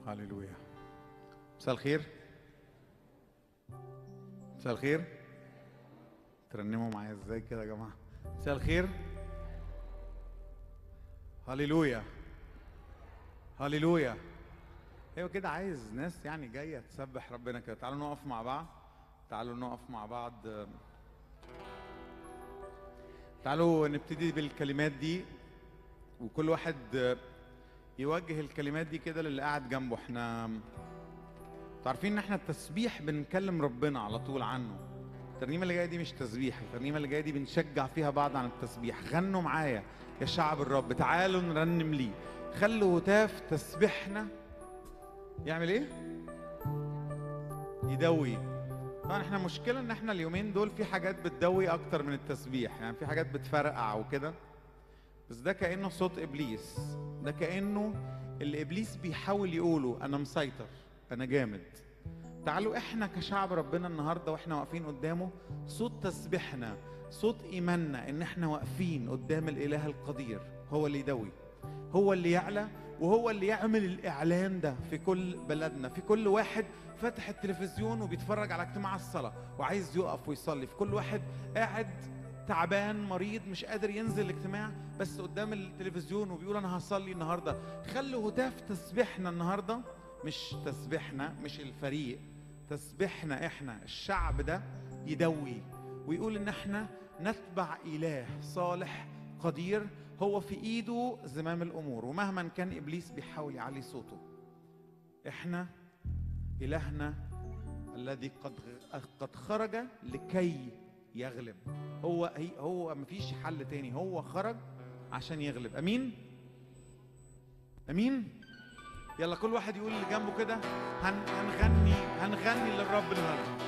هللويا مساء الخير مساء الخير ترنموا معايا ازاي كده يا جماعه مساء الخير هللويا هللويا ايوه كده عايز ناس يعني جايه تسبح ربنا كده تعالوا نقف مع بعض تعالوا نقف مع بعض تعالوا نبتدي بالكلمات دي وكل واحد يوجه الكلمات دي كده للي قاعد جنبه احنا عارفين ان احنا التسبيح بنكلم ربنا على طول عنه الترنيمه اللي جايه دي مش تسبيح الترنيمه اللي جايه دي بنشجع فيها بعض عن التسبيح غنوا معايا يا شعب الرب تعالوا نرنم ليه خلوا هتاف تسبيحنا يعمل ايه يدوي طبعا احنا مشكله ان احنا اليومين دول في حاجات بتدوي اكتر من التسبيح يعني في حاجات بتفرقع وكده بس ده كانه صوت ابليس ده كانه اللي ابليس بيحاول يقوله انا مسيطر انا جامد تعالوا احنا كشعب ربنا النهارده واحنا واقفين قدامه صوت تسبيحنا صوت ايماننا ان احنا واقفين قدام الاله القدير هو اللي يدوي هو اللي يعلى وهو اللي يعمل الاعلان ده في كل بلدنا في كل واحد فاتح التلفزيون وبيتفرج على اجتماع الصلاه وعايز يقف ويصلي في كل واحد قاعد تعبان مريض مش قادر ينزل الاجتماع بس قدام التلفزيون وبيقول انا هصلي النهارده خلوا هتاف تسبيحنا النهارده مش تسبيحنا مش الفريق تسبيحنا احنا الشعب ده يدوي ويقول ان احنا نتبع اله صالح قدير هو في ايده زمام الامور ومهما كان ابليس بيحاول يعلي صوته احنا الهنا الذي قد قد خرج لكي يغلب هو هي هو مفيش حل تاني هو خرج عشان يغلب امين امين يلا كل واحد يقول اللي جنبه كده هن هنغني هنغني للرب النهارده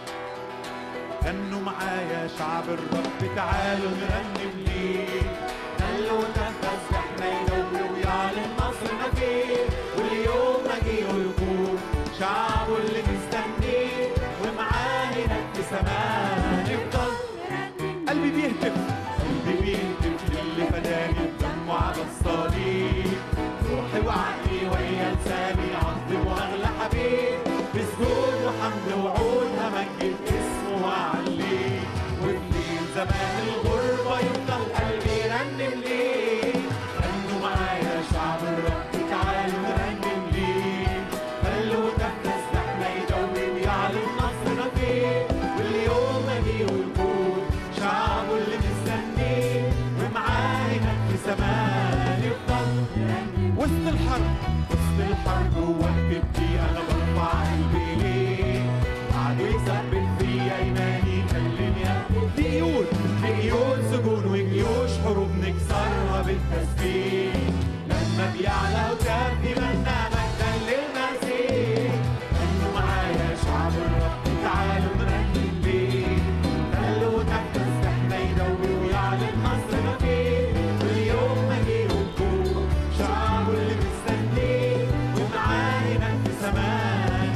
غنوا معايا شعب الرب تعالوا نرنم ليه خلوا نفس احنا يدور ويعلن نصرنا فيه واليوم مجيء ويكون شعبه اللي مستنيه ومعاه هناك في سماه نفضل قلبي بيهتف قلبي بيهتف للي فداني بدمه على الصليب روحي وعقلي ويا لساني عظم واغلى حبيب بسجود وحمد وعود همجد اسمه واعليه وفي زمان الغربة يفضل قلبي يرنم ليه غنوا معايا شعب الرب تعالوا نرنم ليه خلوا نفس احنا يدور ويعلن نصرنا فيه واليوم مجيء ويكون شعبه اللي مستنيه ومعاه هناك في سماه يفضل وسط الحرب وسط الحرب وقفتي انا برفع قلبي ليه وعدو يثبت فيا ايماني خليني اهتف في قيود في قيود سجون وجيوش حروب نكسرها بالتسبيح لما بيعلى وتاب ايماننا مجدا للمسيح غنوا معايا شعب الرب تعالوا نرنم ليه خلوا نفس احنا يدور ويعلن نصرنا فيه واليوم مجيء وجود شعبه اللي مستنيه ومعاه هناك في سماه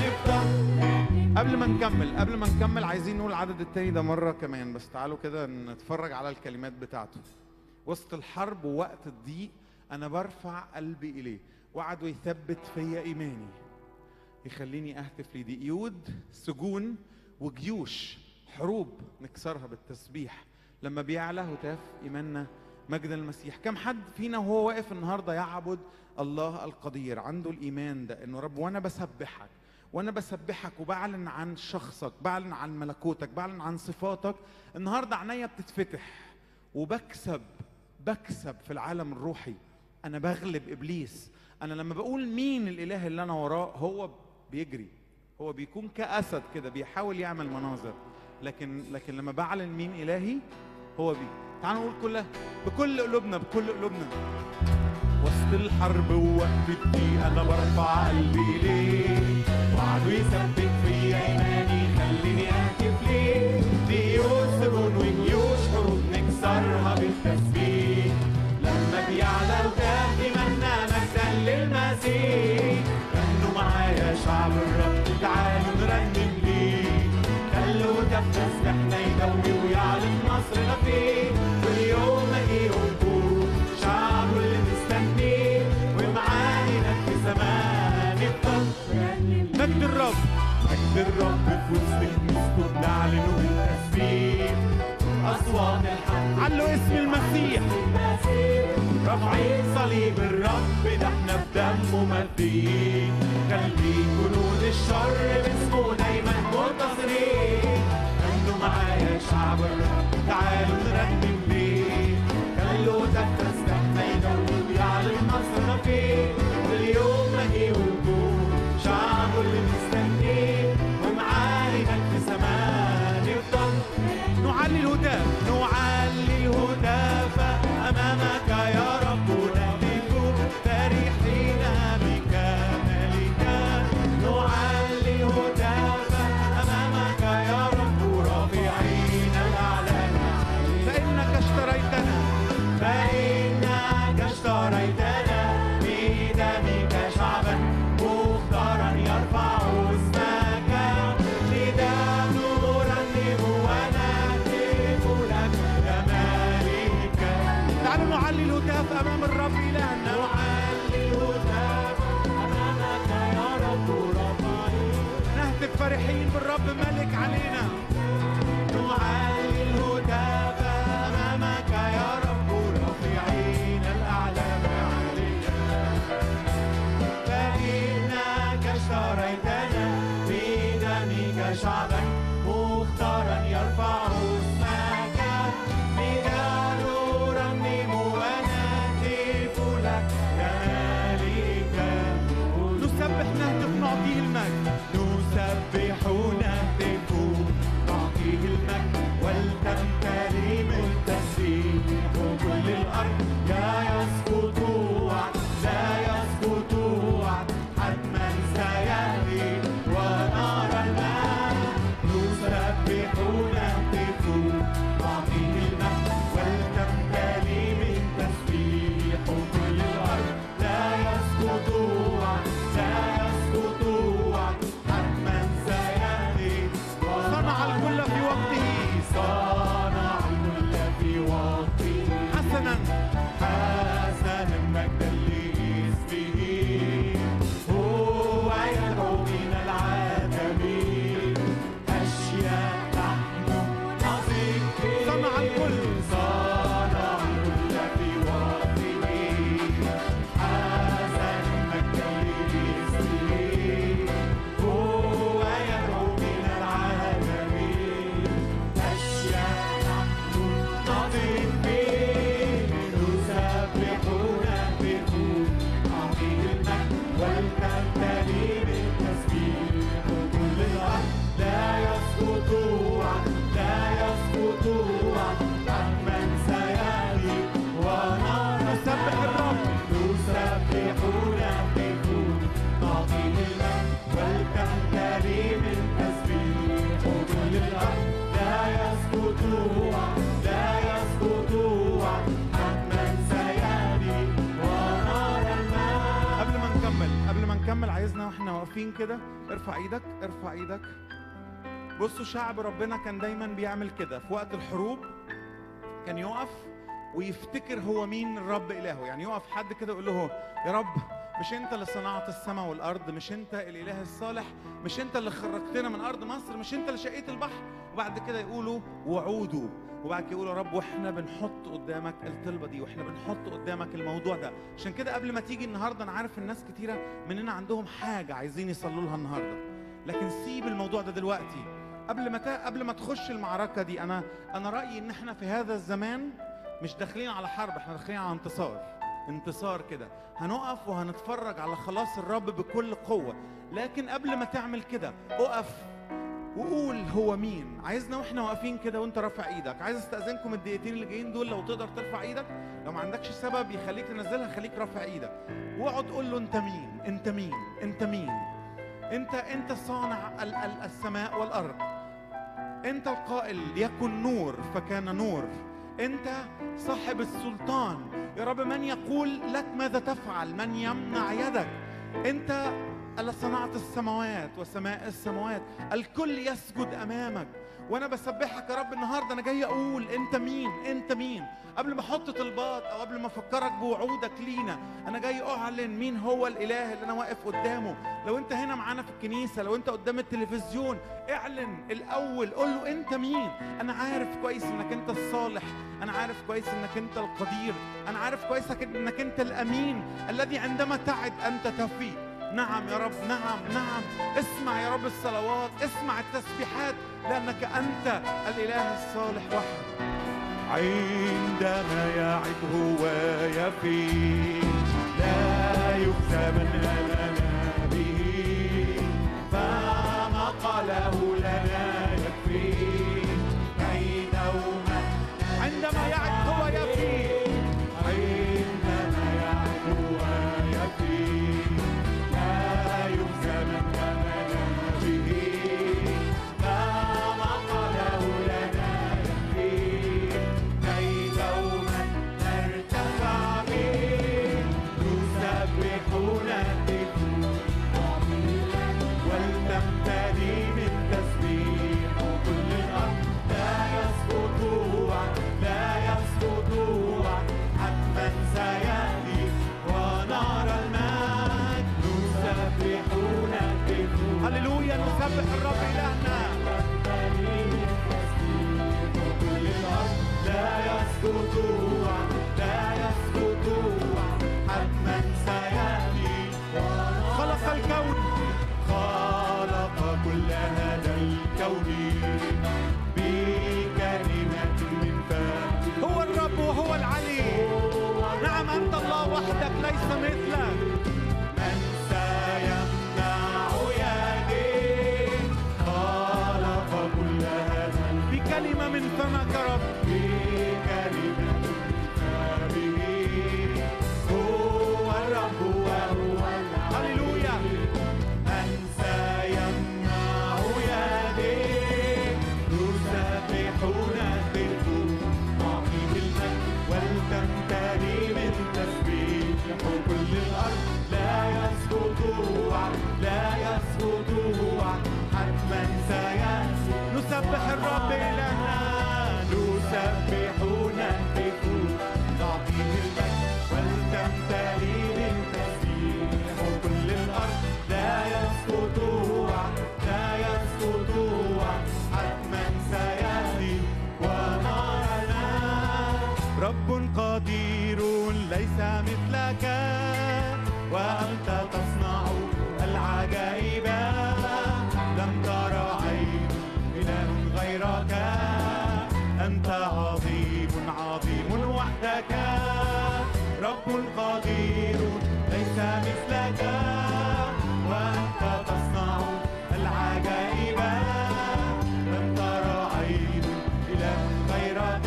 نفضل قبل ما نكمل قبل ما نكمل عايزين نقول العدد التاني ده مرة كمان بس تعالوا كده نتفرج على الكلمات بتاعته وسط الحرب ووقت الضيق أنا برفع قلبي إليه وعده يثبت فيا إيماني يخليني أهتف ليه دي قيود سجون وجيوش حروب نكسرها بالتسبيح لما بيعلى هتاف إيماننا مجد المسيح كم حد فينا وهو واقف النهارده يعبد الله القدير عنده الإيمان ده إنه رب وأنا بسبحك وانا بسبحك وبعلن عن شخصك بعلن عن ملكوتك بعلن عن صفاتك النهارده عينيا بتتفتح وبكسب بكسب في العالم الروحي انا بغلب ابليس انا لما بقول مين الاله اللي انا وراه هو بيجري هو بيكون كاسد كده بيحاول يعمل مناظر لكن لكن لما بعلن مين الهي هو بي تعالوا نقول كلها بكل قلوبنا بكل قلوبنا وسط الحرب ووقفتي انا برفع قلبي ليه وعدو يثبت فيا ايماني خليني اهتف ليه ديوس سجون وجيوش حروب نكسرها بالتسبيح لما بيعلى وتاب ايماننا مجدا للمسيح غنوا معايا شعب الرب تعالوا نرنم ليه خلوا تفس احنا يدوي ويعلن نصرنا فيه واليوم مجيء وجود شعبه اللي مستنيه ومعاه هناك في زمان نفضل للرب في وسط الكنيسة بنعلنه بالتسبيح أصوات الحمد علوا اسم المسيح رافعين صليب الرب ده احنا بدمه مدين خلي جنود الشر باسمه دايما منتصرين غنوا معايا يا شعب الرب تعالوا نرنم ليه خلوا تنفس احنا يدور ويعلن نصرنا فيه واليوم مجيء وجود شعبه اللي مستنيه ومعاه في سماه نفضل نعلي الهتاف نعلي الهتاف أمامك يا رب نهتف فرحين بك ملكا نعلي الهتاف أمامك يا رب رافعين الأعلام فإنك اشتريتنا فإنك اشتريتنا بدمك شعبا مختارا يرفع اسمك لدم نرنم ونهتف لك يا مالك تعالوا نعلي الهتاف أمام الرب إلهنا نعلي الهتاف أمامك يا رب رافعين نهتف فرحين بالرب ملك علينا نعلي الهتاف أمامك يا رب رافعين الأعلام عليك فإنك اشتريتنا بدمك شعبا مختارا يرفع اسمك بها نرنم ونهتف لك يا مالك نسبح نهتف نعطيه المجد نسبح نهتف نعطيه المجد ولتمتلي من تسبيح كل الارض لا يسقط وعد لا يسقط وعد حتما سيأتي ونرى الماء نسبح نهتف نعطيه المجد ولتمتلي من تسبيح كل الارض لا يسقط وعد لا يسقط وعد حتما سيأتي صنع الكل في وقته صنع الكل في وقته حسنا حسنا مجدا لاسمه هو يدعو من العدم أشياء نحن نثق فيه. صنع الكل. صنع الكل في وقته حسنا مجدا لاسمه هو يدعو من العدم أشياء نحن نثق فيه نسبح نهتف نعطيه المجد ولتمتلي بالتسبيح كل الأرض لا يسقط وعد لا يسقط وعد حتما سيأتي ونرى نسبح الرب. نسبح نهتف نعطيه المجد ولتمتلي من تسبيح كل الأرض لا يسقط وعد لا يسقط وعد حتما سيأتي ونرى الماء قبل ما نكمل قبل ما نكمل عايزنا واحنا واقفين كده ارفع ايدك ارفع ايدك بصوا شعب ربنا كان دايما بيعمل كده في وقت الحروب كان يقف ويفتكر هو مين الرب إلهه يعني يقف حد كده يقول له يا رب مش انت اللي صنعت السماء والارض مش انت الاله الصالح مش انت اللي خرجتنا من ارض مصر مش انت اللي شقيت البحر وبعد كده يقولوا وعودوا وبعد كده يقولوا يا رب واحنا بنحط قدامك الطلبه دي واحنا بنحط قدامك الموضوع ده عشان كده قبل ما تيجي النهارده انا عارف الناس كتيره مننا عندهم حاجه عايزين يصلوا لها النهارده لكن سيب الموضوع ده دلوقتي قبل ما تا... قبل ما تخش المعركه دي انا انا رايي ان احنا في هذا الزمان مش داخلين على حرب احنا داخلين على انتصار انتصار كده هنقف وهنتفرج على خلاص الرب بكل قوه لكن قبل ما تعمل كده اقف وقول هو مين عايزنا واحنا واقفين كده وانت رافع ايدك عايز استاذنكم الدقيقتين اللي جايين دول لو تقدر ترفع ايدك لو ما عندكش سبب يخليك تنزلها خليك رافع ايدك واقعد قول له انت مين انت مين انت مين انت انت صانع ال- ال- السماء والارض انت القائل يكن نور فكان نور انت صاحب السلطان يا رب من يقول لك ماذا تفعل من يمنع يدك انت اللي صنعت السماوات وسماء السماوات الكل يسجد امامك وانا بسبحك يا رب النهارده انا جاي اقول انت مين انت مين قبل ما احط طلبات او قبل ما افكرك بوعودك لينا انا جاي اعلن مين هو الاله اللي انا واقف قدامه لو انت هنا معانا في الكنيسه لو انت قدام التلفزيون اعلن الاول قول له انت مين انا عارف كويس انك انت الصالح انا عارف كويس انك انت القدير انا عارف كويس انك انت الامين الذي عندما تعد انت تفي نعم يا رب نعم نعم اسمع يا رب الصلوات اسمع التسبيحات لانك انت الاله الصالح وحدك عندما يعد هو يفي لا يخزى من آمنا به فما قاله لنا يكفي كي دوما عندما يعد هو يفي عندما يعد هو يفي لا يخزى من آمنا به فما قاله لنا يكفي كي دوما نرتفع به نسبح نهتف ولتمتلي من تسبيح كل الأرض لا يسقط وعد لا يسقط وعد حتما سيأتي ونرى المجد نسبح نهتف هللويا نسبح الرب الهنا كل الأرض لا يسقط وعد لا يسقط وعد حتما سيأتي خلق الكون خلق كل هذا الكون بكلمة من فم هو الرب وهو العلي نعم انت الله وحدك ليس مثلك من سيمنع يدي خلق كل هذا بكلمه من فمك يا رب بكلمة فمه هو الرب وهو هللويا من سيمنع يدي نسبح نهتف نعطيه المجد ولتمتلي من تسبيح كل الارض لا يسقط وعد لا يسقط وعد حتما سيأتي نسبح الرب الهنا نسبح نهتف نعطيه المجد ولتمتلي من تسبيح كل الارض لا يسقط وعد لا يسقط وعد حتما سياتي ونرى رب قدير ليس مثلك وانت تصنع العجائب لم ترى عين اله غيرك انت عظيم عظيم وحدك رب قدير ليس مثلك وانت تصنع العجائب لم ترى عين اله غيرك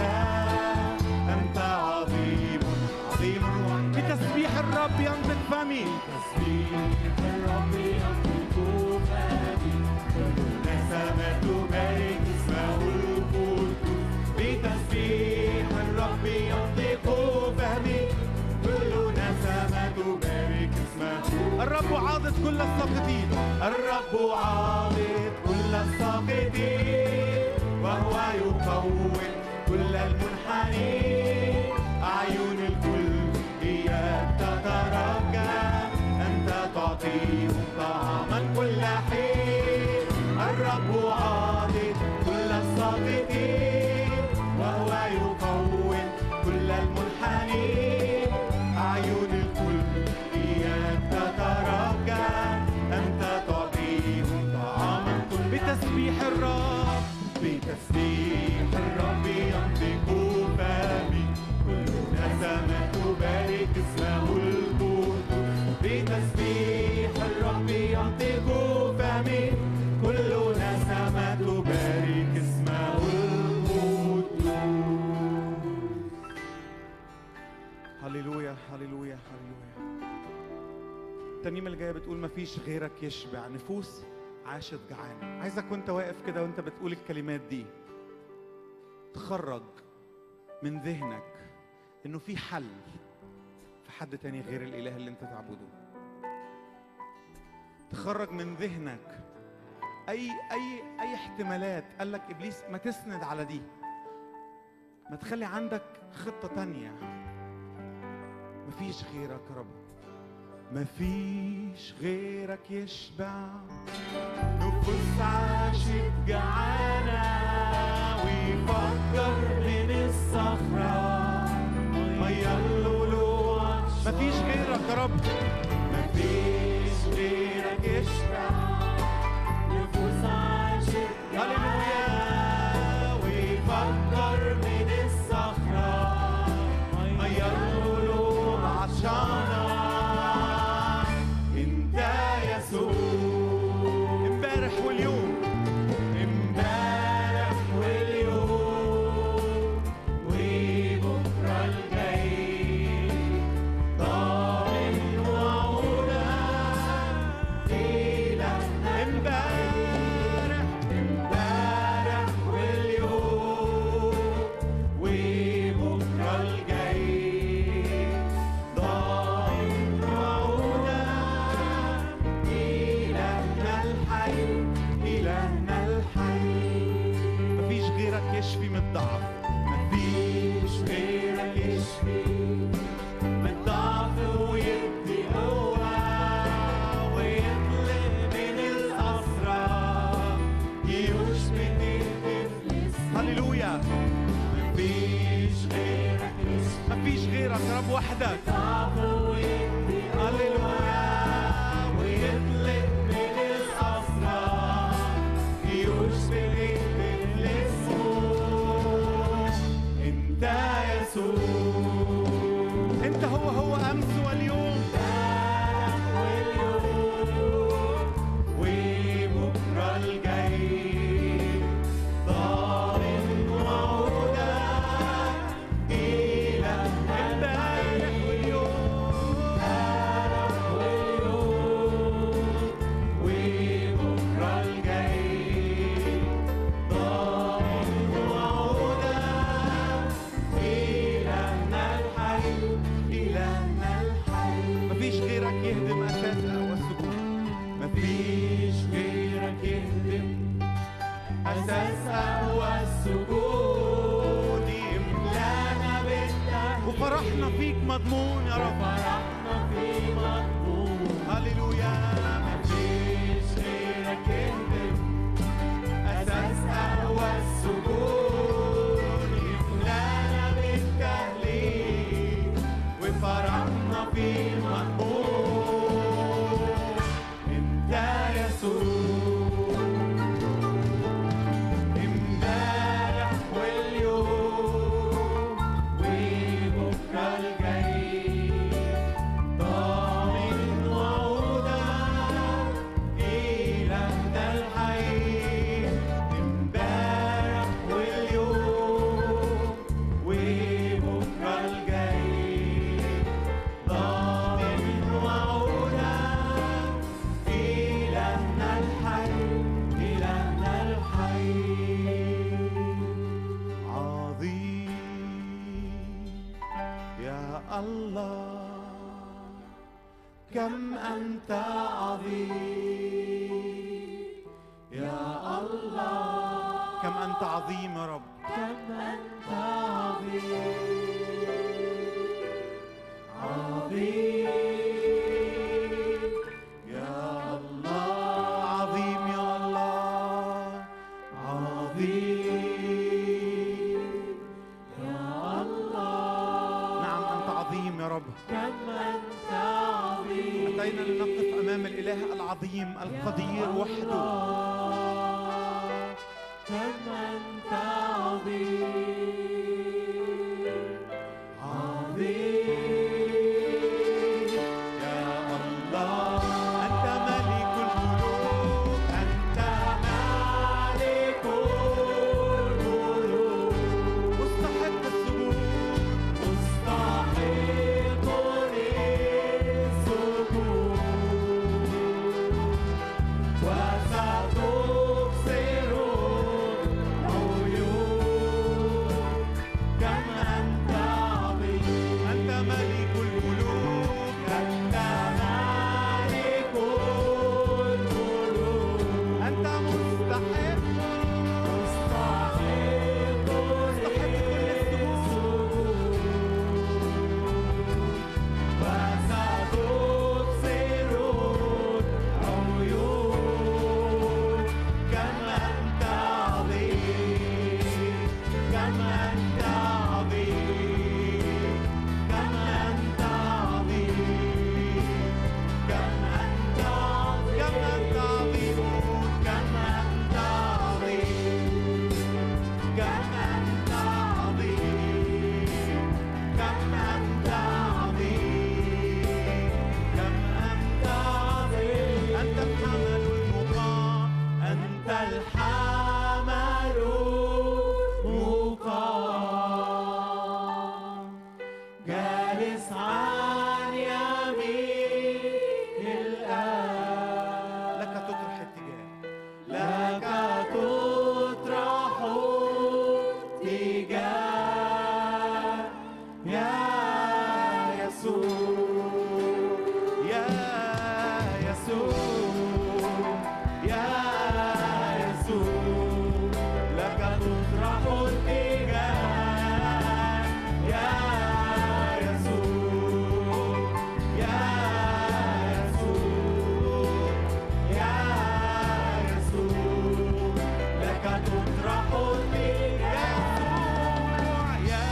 انت عظيم عظيم وحدك بتسبيح الرب ينطق فمي تسبيح الرب ينطق فمي نسمة تبارك اسمه القدوس بتسبيح الرب ينطق فمي كل نسمة تبارك اسمه الرب عاضد كل الساقطين الرب عاضد كل الساقطين وهو يقوم كل المنحنين أعين الكل هي تترجى أنت تعطيهم طعاما كل حين الرب عاضد كل الساقطين وهو يقوم كل المنحنين أعين الكل هي تترجى أنت تعطيهم طعاما كل بتسبيح الرب بتسبيح الرب ينطق فمي كل نسمة تبارك اسمه القدوس بتسبيح الرب ينطق فمي كل نسمة تبارك اسمه القدوس هللويا هللويا هللويا الترنيمة اللي جاية بتقول مفيش غيرك يشبع نفوس عاشت جعانة عايزك وانت واقف كده وانت بتقول الكلمات دي تخرج من ذهنك انه في حل في حد تاني غير الاله اللي انت تعبده تخرج من ذهنك اي اي اي احتمالات قال لك ابليس ما تسند على دي ما تخلي عندك خطه تانية مفيش غيرك يا رب مفيش غيرك يشبع نفوس عاشت جعانة ويفكر من الصخرة مية اللؤلؤ عطشان مفيش غيرك يا رب مفيش غيرك يشبع نفوس عاشت هللويا. ويفكر من الصخرة مية اللؤلؤ عطشانة انت يسوع امبارح واليوم امبارح واليوم وبكره الجاي ضامن وعودك إلهنا امبارح امبارح واليوم وبكره الجاي ضامن وعودك إلهنا الحي إلهنا الحي مفيش غيرك يشفي من الضعف مفيش غيرك يشفي من الضعف ويدي قوة ويطلق من الأسرى جيوش بتهتف هللويا مفيش غيرك يشفي مفيش غيرك يا رب وحدك ضعف ويدي هللويا ويطلق من الأسرى جيوش بتهتف لاسمه انت يسوع انت هو هو امس واليوم وبكرة الجاي ضامن وعودك إلهنا امبارح واليوم وبكرة الجاي ضامن وعودك إلهنا الحي إلهنا الحي مفيش غيرك يهدم اساس القوى السجود مفيش غيرك يهدم أساس قهوة السجود يملانا بالتهليل وفرحنا فيك مضمون يا رب فرحنا في مضمون هللويا مفيش غيرك يهدم أساس قهوة السجود يملانا بالتهليل وفرحنا في مضمون انت يسوع امبارح واليوم وبكره الجاي ضامن وعودك إلهنا الحي امبارح واليوم وبكره الجاي ضامن وعودك إلهنا الحي إلهنا الحي عظيم يا الله كم أنت عظيم يا الله كم انت عظيم يا رب كم أنت عظيم عظيم يا الله عظيم يا الله عظيم يا الله نعم انت عظيم يا رب كم أنت عظيم اتينا لنقف امام الاله العظيم القدير وحده كم أنت عظيم عظيم يا الله انت ملك الملوك أنت مالك الملوك مستحق السجود مستحق للسجود وستبصر العيون الحمل مقام جالس عن يمين الآب لك تطرح اتجاه لك تطرح تجاه يا يسوع يا يسوع يا يسوع لك تطرح التجاه يا يسوع يا يسوع يا يسوع لك تطرح التجاه يا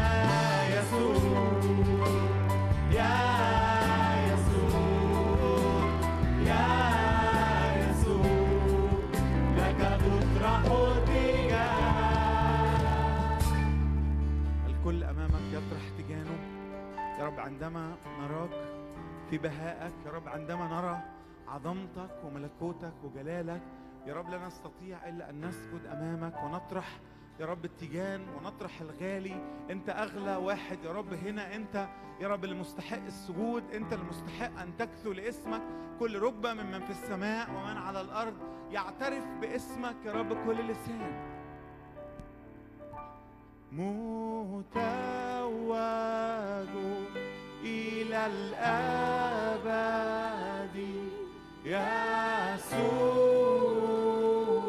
يسوع يا يسوع يا يسوع لك تطرح التجاه الكل امامك يطرح تجانه يا رب عندما نراك في بهائك يا رب عندما نرى عظمتك وملكوتك وجلالك يا رب لا نستطيع الا ان نسجد امامك ونطرح يا رب التيجان ونطرح الغالي انت اغلى واحد يا رب هنا انت يا رب المستحق السجود انت المستحق ان تكثو لاسمك كل ركبه ممن في السماء ومن على الارض يعترف باسمك يا رب كل لسان متوج إلى الأبد يسوع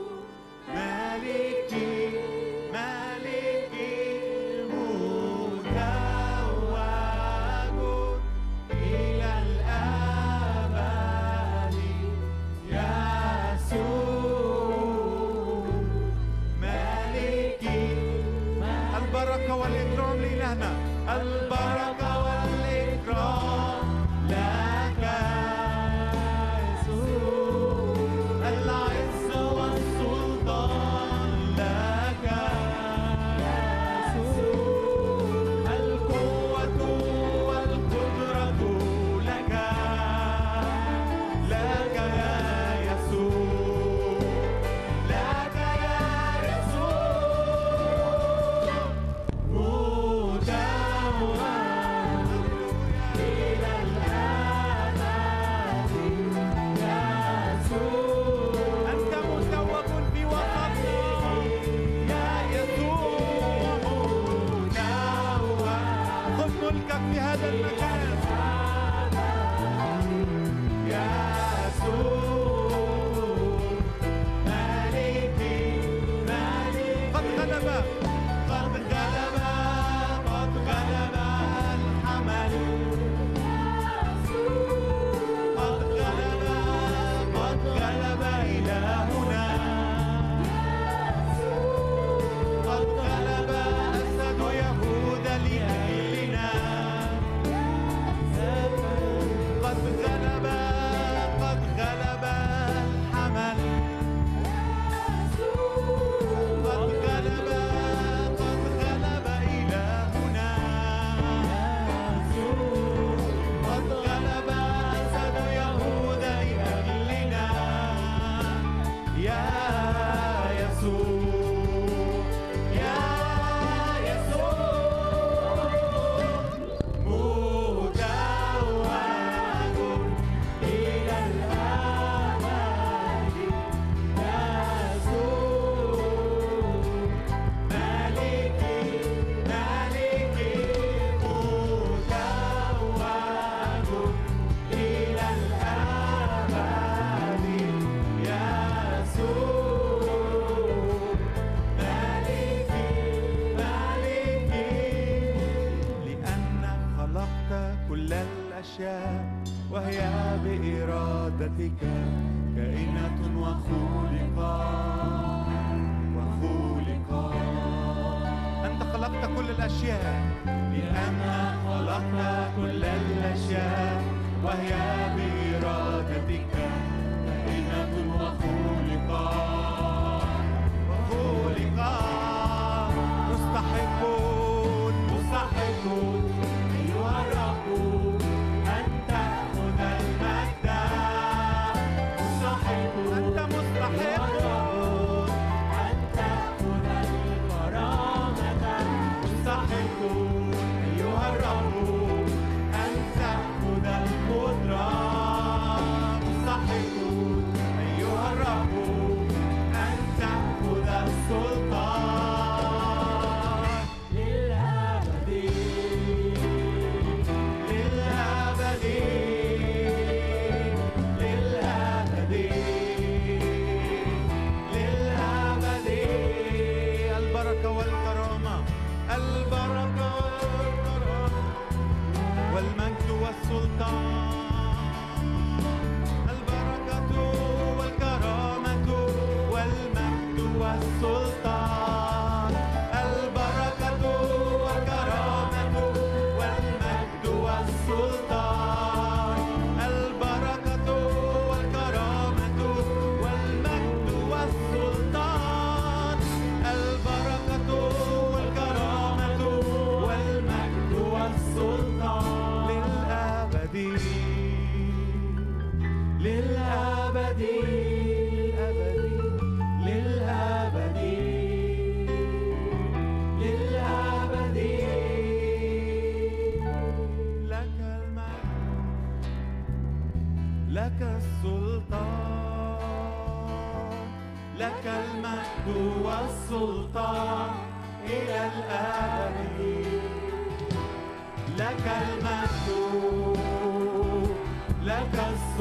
ملكي ملكي متوج إلى الأبد يسوع ملكي البركة والإكرام لإلهنا البركة والإكرام لك يسوع العز والسلطان لك يسوع القوة والقدرة لك لك يا يسوع لك يا يسوع متوج إلى الأبد يسوع أنت متوج في وسطنا يا يسوع متوج خذ ملكك في هذا المكان يا يسوع مالكي مالكي قد غلب قد غلب قد غلب الحمل قد غلب قد غلب إلهنا قد غلب أسد يهوذا لأجلنا قد غلب قد غلب الحمل قد غلب قد غلب إلهنا قد غلب أسد يهوذا لأجلنا يا يسوع يا يسوع متوج إلى الأبد يسوع مالكي مالكي متوج إلى الأبد يسوع مالكي مالكي لأنك خلقت كل الأشياء وهي بإرادتك كائنة وخلقا وخلقا أنت خلقت كل الأشياء لأنك خلقت كل الأشياء وهي بإرادتك كائنة وخلقا وخلقا مستحقون مستحقون أيها الرب أن تأخذ المجد مستحقون أنت مستحق للأبد للأبد لك المجد لك السلطان لك المجد والسلطان إلى الأبد لك المجد لك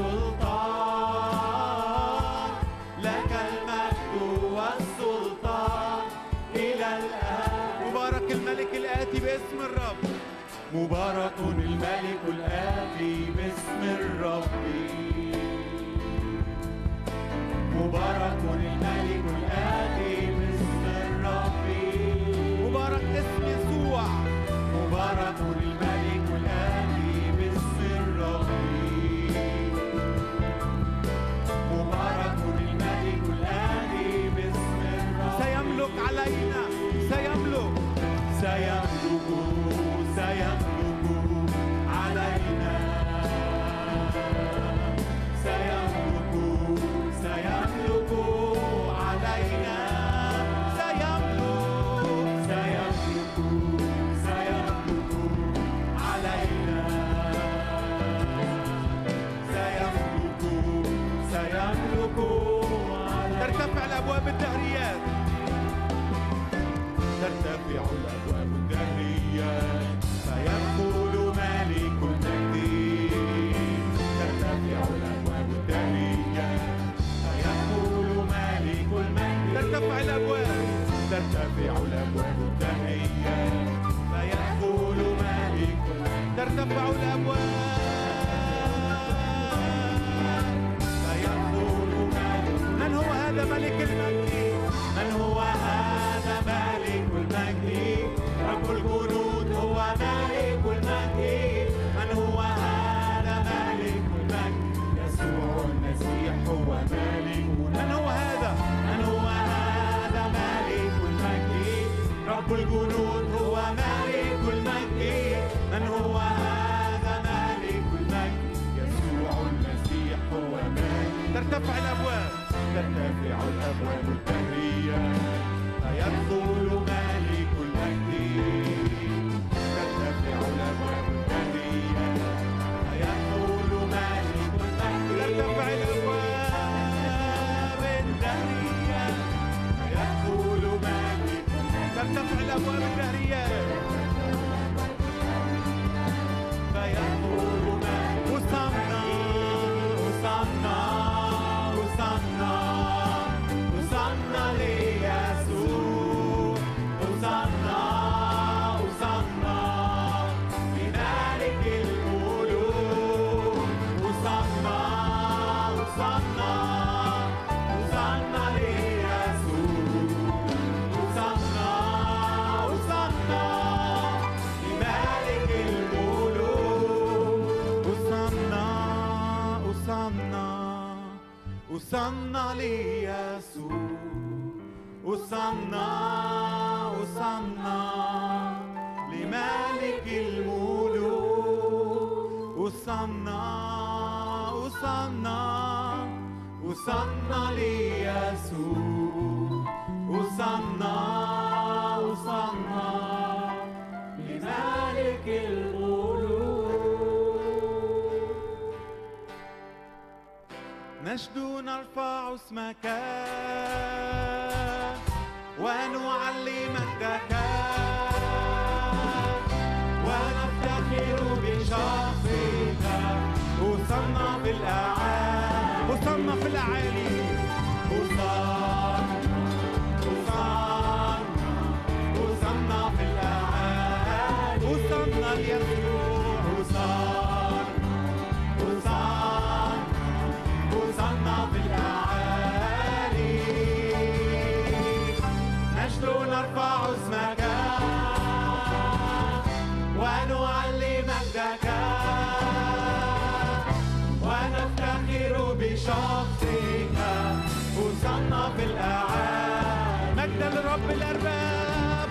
السلطان لك المجد والسلطان إلى الأبد مبارك الملك الآتي باسم الرب مبارك الملك الآتي باسم الرب مبارك الملك الآتي باسم الرب مبارك اسم يسوع مبارك الملك الآتي باسم الرب مبارك الملك الآتي باسم الرب سيملك علينا سيملك سيملك سيملك علينا سيملك سيملك علينا سيملك سيملك سيملك علينا سيملك سيملك علينا ترتفع الابواب الدهريات ترتفع الأبواب الدهريات فيدخل ملك المجد ترتفع الأبواب الدهريات فيدخل ملك المجد ترتفع الابواب ترتفع الأبواب الدهريات فيدخل ملك المجد ترتفع الابواب فيدخل ملك من هو هذا ملك المجد من هو هذا ملك المجد رب الجنود هو ملك المجد من هو هذا ملك المجد يسوع المسيح هو ملك من هو هذا من هو هذا ملك المجد رب الجنود هو ملك المجد من هو هذا ملك المجد يسوع المسيح هو ملك ترتفع الابواب ترتفع الأبواب الدهرية فيدخل ملك المجد ترتفع الأبواب الدهرية فيدخل ملك المجد ترتفع الابواب الدهرية فيدخل ملك المجد ترتفع الابواب الدهريات فيدخل ملك وصلنا وصلنا وصلنا وصلنا ليسوع وصلنا وصلنا لملك الملوك وصلنا وصلنا وصلنا ليسوع وصلنا وصلنا لملك الملوك وصلنا وصلنا وصلنا ليسوع وصلنا وصلنا لملك الملوك وصلنا وصلنا وصلنا ليسوع وصلنا وصلنا لملك الملوك نشد نرفع اسمك ونعلي مجدك ونفتخر بشخصك وصلنا في الأعالي وصلنا في الأعالي وصلنا وصلنا وصلنا في الأعالي وصلنا ليسوع وصلنا وصلنا وصلنا في الأعالي نشد نرفع اسمك ونعلي مجدك ونفتخر بشخصك وصلنا في الأعالي مجدا لرب الأرباب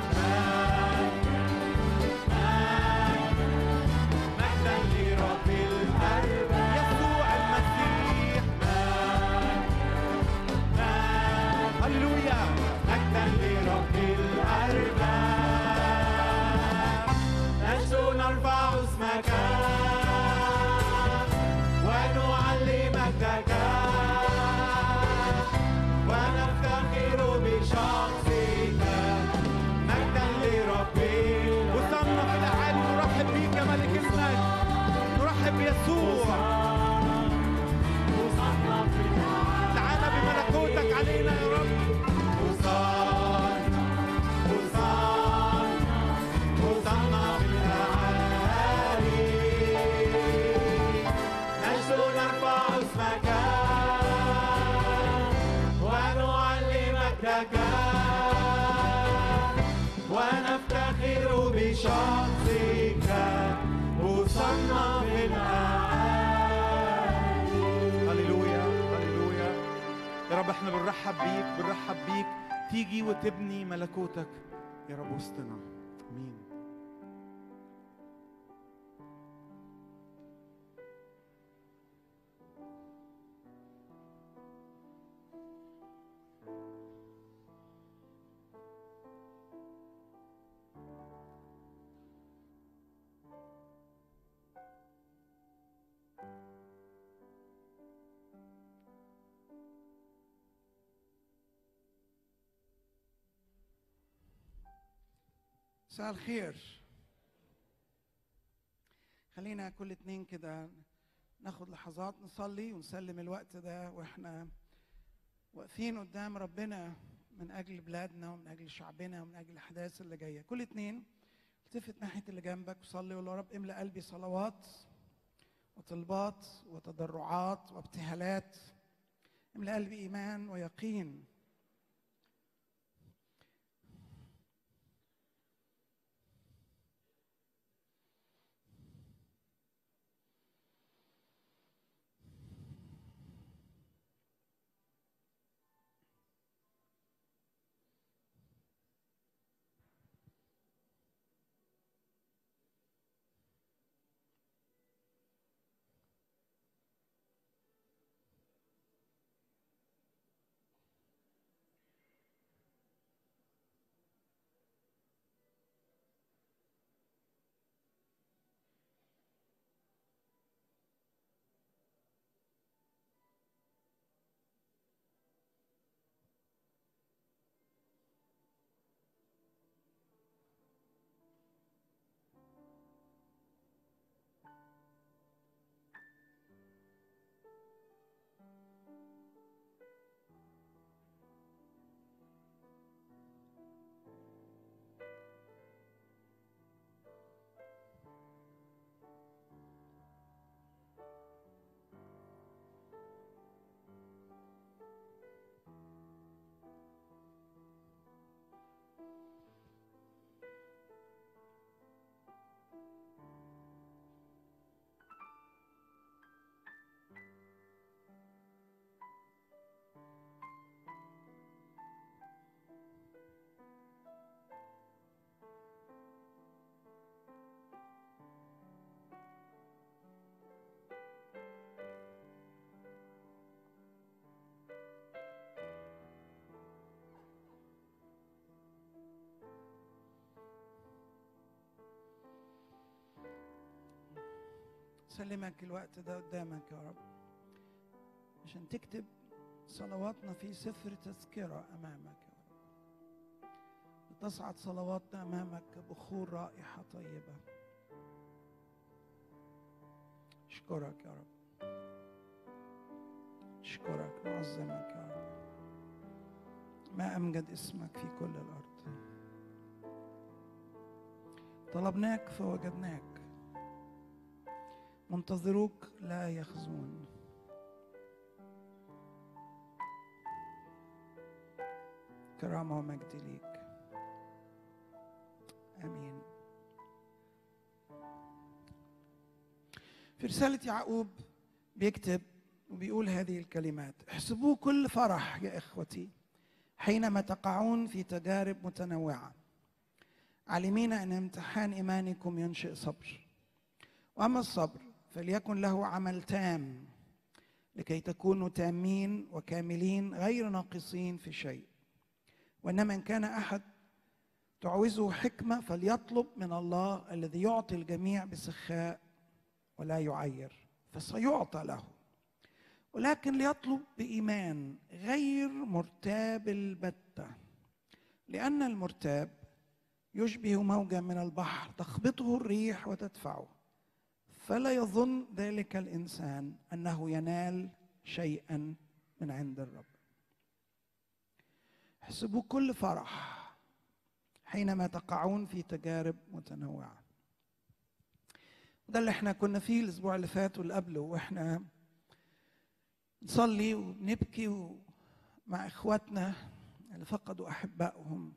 مجدا لرب الأرباب يسوع المسيح علينا يا رب هوسانا هوسانا هوسانا في الأعالي نجد نرفع اسمك ونعلمك لك ونفتخر بشخصك وصلنا في الأعالي هللويا هللويا يا رب احنا بنرحب بيك بنرحب بيك تيجي وتبني ملكوتك يا رب وسطنا امين مساء الخير خلينا كل اتنين كده ناخد لحظات نصلي ونسلم الوقت ده واحنا واقفين قدام ربنا من اجل بلادنا ومن اجل شعبنا ومن اجل الاحداث اللي جايه كل اتنين التفت ناحيه اللي جنبك وصلي وقول يا رب املا قلبي صلوات وطلبات وتضرعات وابتهالات املا قلبي ايمان ويقين سلمك الوقت ده قدامك يا رب عشان تكتب صلواتنا في سفر تذكرة أمامك يا رب وتصعد صلواتنا أمامك كبخور رائحة طيبة أشكرك يا رب أشكرك نعظمك يا رب ما أمجد اسمك في كل الأرض طلبناك فوجدناك منتظروك لا يخزون كرامة ومجد ليك آمين في رسالة يعقوب بيكتب وبيقول هذه الكلمات احسبوه كل فرح يا إخوتي حينما تقعون في تجارب متنوعة عالمين أن امتحان إيمانكم ينشئ صبر واما الصبر فليكن له عمل تام لكي تكونوا تامين وكاملين غير ناقصين في شيء وانما ان كان احد تعوزه حكمه فليطلب من الله الذي يعطي الجميع بسخاء ولا يعير فسيعطى له ولكن ليطلب بايمان غير مرتاب البته لان المرتاب يشبه موجا من البحر تخبطه الريح وتدفعه فلا يظن ذلك الانسان انه ينال شيئا من عند الرب احسبوا كل فرح حينما تقعون في تجارب متنوعة ده اللي احنا كنا فيه الأسبوع اللي فات واللي قبله واحنا نصلي وبنبكي مع إخواتنا اللي فقدوا أحبائهم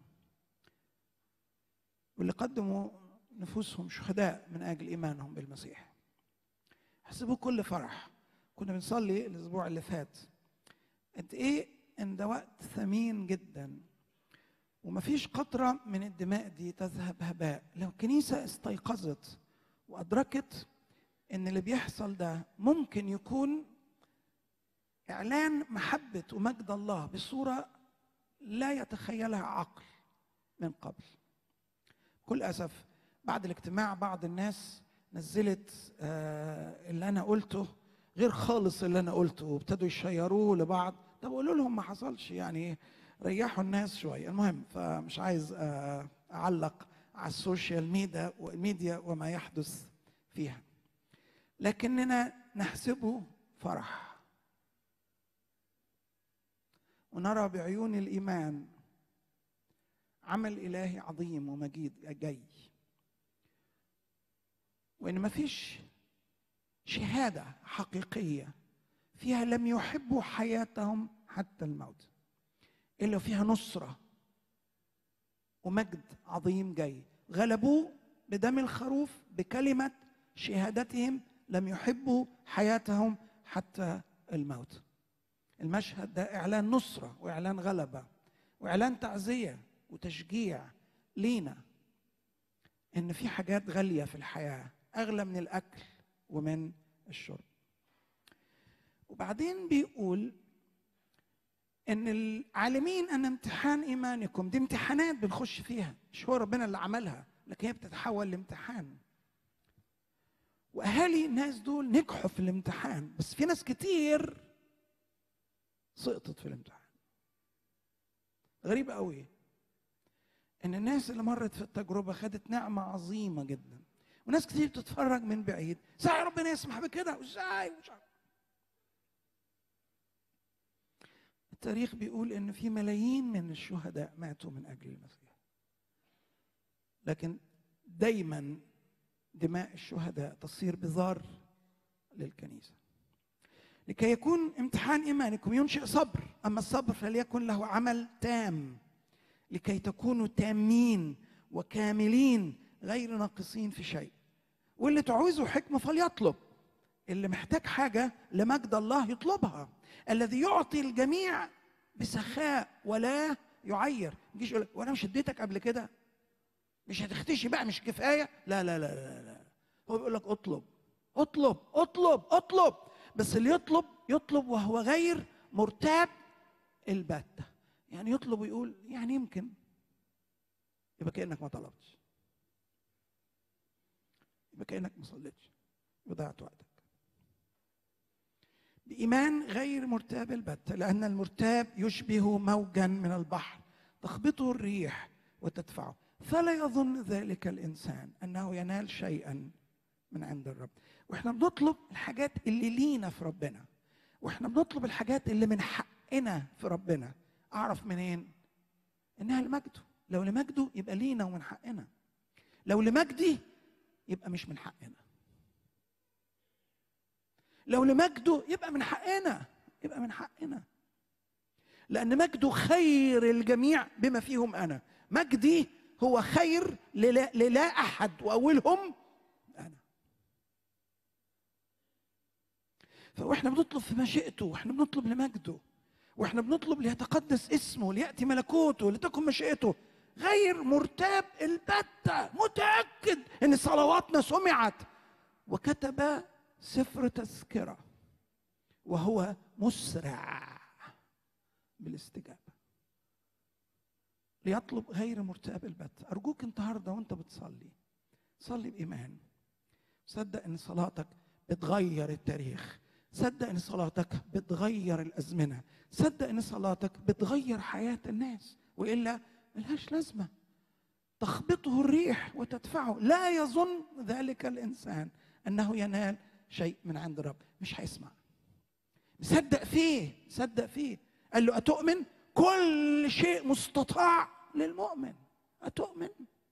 واللي قدموا نفوسهم شهداء من أجل إيمانهم بالمسيح احسبوا كل فرح كنا بنصلي الأسبوع اللي فات قد إيه إن ده وقت ثمين جدا ومفيش قطرة من الدماء دي تذهب هباء لو الكنيسة استيقظت وأدركت إن اللي بيحصل ده ممكن يكون إعلان محبة ومجد الله بصورة لا يتخيلها عقل من قبل كل أسف بعد الاجتماع بعض الناس نزلت آه، اللي أنا قلته غير خالص اللي أنا قلته وابتدوا يشيروه لبعض طب قولوا لهم ما حصلش يعني ريحوا الناس شوية المهم فمش عايز آه، أعلق على السوشيال ميديا والميديا وما يحدث فيها لكننا نحسبه فرح ونرى بعيون الإيمان عمل إلهي عظيم ومجيد جاي وإن ما فيش شهادة حقيقية فيها لم يحبوا حياتهم حتى الموت إلا فيها نصرة ومجد عظيم جاي غلبوه بدم الخروف بكلمة شهادتهم لم يحبوا حياتهم حتى الموت المشهد ده إعلان نصرة وإعلان غلبة وإعلان تعزية وتشجيع لينا إن في حاجات غالية في الحياة أغلى من الأكل ومن الشرب وبعدين بيقول ان العالمين ان امتحان ايمانكم دي امتحانات بنخش فيها مش هو ربنا اللي عملها لكن هي بتتحول لامتحان واهالي الناس دول نجحوا في الامتحان بس في ناس كتير سقطت في الامتحان غريب قوي ان الناس اللي مرت في التجربه خدت نعمه عظيمه جدا وناس كتير بتتفرج من بعيد ازاي ربنا يسمح بكده وازاي مش عارف التاريخ بيقول ان في ملايين من الشهداء ماتوا من اجل المسيح لكن دايما دماء الشهداء تصير بذار للكنيسه لكي يكون امتحان ايمانكم ينشئ صبر اما الصبر فليكن له عمل تام لكي تكونوا تامين وكاملين غير ناقصين في شيء واللي تعوزه حكمه فليطلب اللي محتاج حاجه لمجد الله يطلبها الذي يعطي الجميع بسخاء ولا يعير ما يجيش يقول لك وانا مش اديتك قبل كده مش هتختشي بقى مش كفايه لا لا لا لا, لا. هو بيقول لك اطلب اطلب اطلب اطلب بس اللي يطلب يطلب وهو غير مرتاب البتة يعني يطلب ويقول يعني يمكن يبقى كانك ما طلبتش يبقى كانك ما صليتش وضيعت وقتك بإيمان غير مرتاب البتة لأن المرتاب يشبه موجا من البحر تخبطه الريح وتدفعه فلا يظن ذلك الإنسان أنه ينال شيئا من عند الرب واحنا بنطلب الحاجات اللي لينا في ربنا واحنا بنطلب الحاجات اللي من حقنا في ربنا اعرف منين انها لمجده لو لمجده يبقى لينا ومن حقنا لو لمجدي يبقى مش من حقنا لو لمجده يبقى من حقنا يبقى من حقنا لأن مجده خير الجميع بما فيهم أنا مجدي هو خير للا, للا أحد وأولهم أنا فإحنا بنطلب في مشيئته وإحنا بنطلب لمجده وإحنا بنطلب ليتقدس اسمه ليأتي ملكوته لتكن مشيئته غير مرتاب البتة متأكد إن صلواتنا سمعت وكتب سفر تذكرة وهو مسرع بالاستجابة ليطلب غير مرتاب البت أرجوك النهاردة وأنت بتصلي صلي بإيمان صدق إن صلاتك بتغير التاريخ صدق إن صلاتك بتغير الأزمنة صدق إن صلاتك بتغير حياة الناس وإلا ملهاش لازمة تخبطه الريح وتدفعه لا يظن ذلك الإنسان أنه ينال شيء من عند الرب مش هيسمع صدق فيه صدق فيه قال له أتؤمن كل شيء مستطاع للمؤمن أتؤمن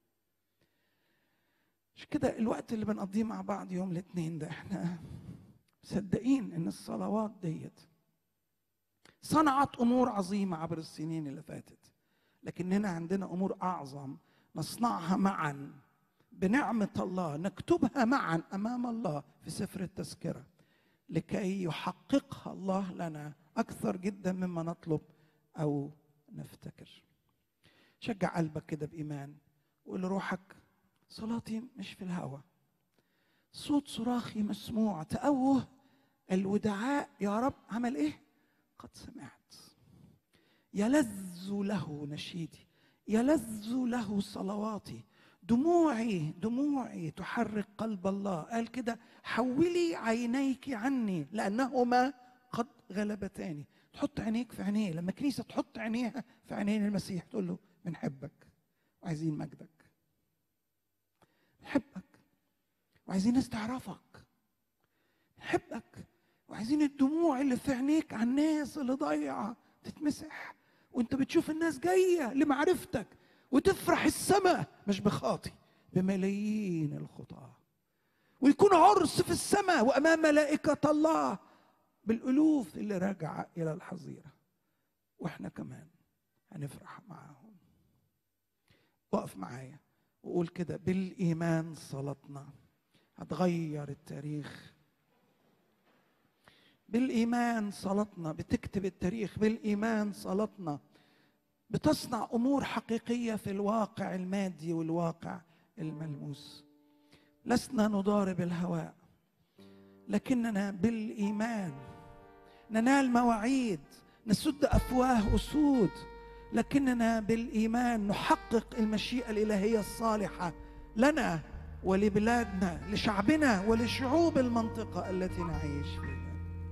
مش كده الوقت اللي بنقضيه مع بعض يوم الاثنين ده احنا مصدقين ان الصلوات ديت صنعت امور عظيمه عبر السنين اللي فاتت لكننا عندنا امور اعظم نصنعها معا بنعمه الله نكتبها معا امام الله في سفر التذكره لكي يحققها الله لنا اكثر جدا مما نطلب او نفتكر شجع قلبك كده بايمان وقول لروحك صلاتي مش في الهوى صوت صراخي مسموع تأوه الودعاء يا رب عمل ايه قد سمعت يلذ له نشيدي يلذ له صلواتي دموعي دموعي تحرك قلب الله قال كده حولي عينيك عني لانهما قد غلبتاني تحط عينيك في عينيه لما كنيسه تحط عينيها في عينين المسيح تقول له بنحبك وعايزين مجدك بنحبك وعايزين الناس تعرفك بنحبك وعايزين الدموع اللي في عينيك على الناس اللي ضايعه تتمسح وانت بتشوف الناس جايه لمعرفتك وتفرح السماء مش بخاطي بملايين الخطاه ويكون عرس في السماء وامام ملائكه الله بالالوف اللي راجعه الى الحظيره واحنا كمان هنفرح معاهم وقف معايا وقول كده بالايمان صلاتنا هتغير التاريخ بالايمان صلاتنا بتكتب التاريخ بالايمان صلاتنا بتصنع امور حقيقيه في الواقع المادي والواقع الملموس لسنا نضارب الهواء لكننا بالايمان ننال مواعيد نسد افواه اسود لكننا بالايمان نحقق المشيئه الالهيه الصالحه لنا ولبلادنا لشعبنا ولشعوب المنطقه التي نعيش فيها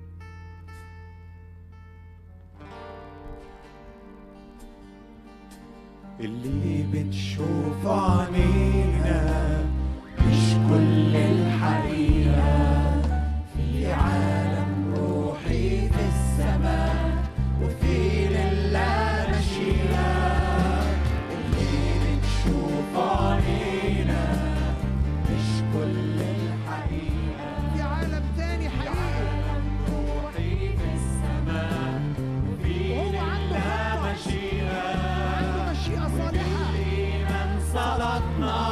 اللي بتشوفه عينينا مش كل الحقيقة في عالم روحي في السماء وفي لله مشيئة اللي بتشوفه عينينا مش كل الحقيقة في عالم تاني حقيقي روحي في السماء وفي وهو عنده لله خطة. مشيئة عنده مشيئه صالحه من صلاتنا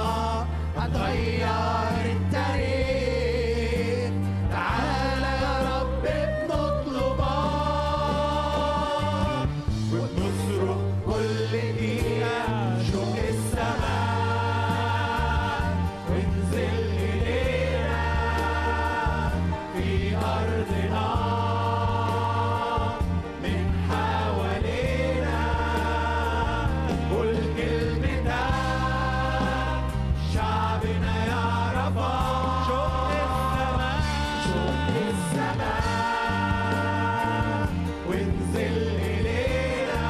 هتغير التاريخ تعالى يا رب بنطلبك وبنصرخ كل دقيقة شوق السماء وانزل إلينا في أرضنا من حوالينا قول كلمتك شعبنا يعرفك شوق السماء وانزل إلينا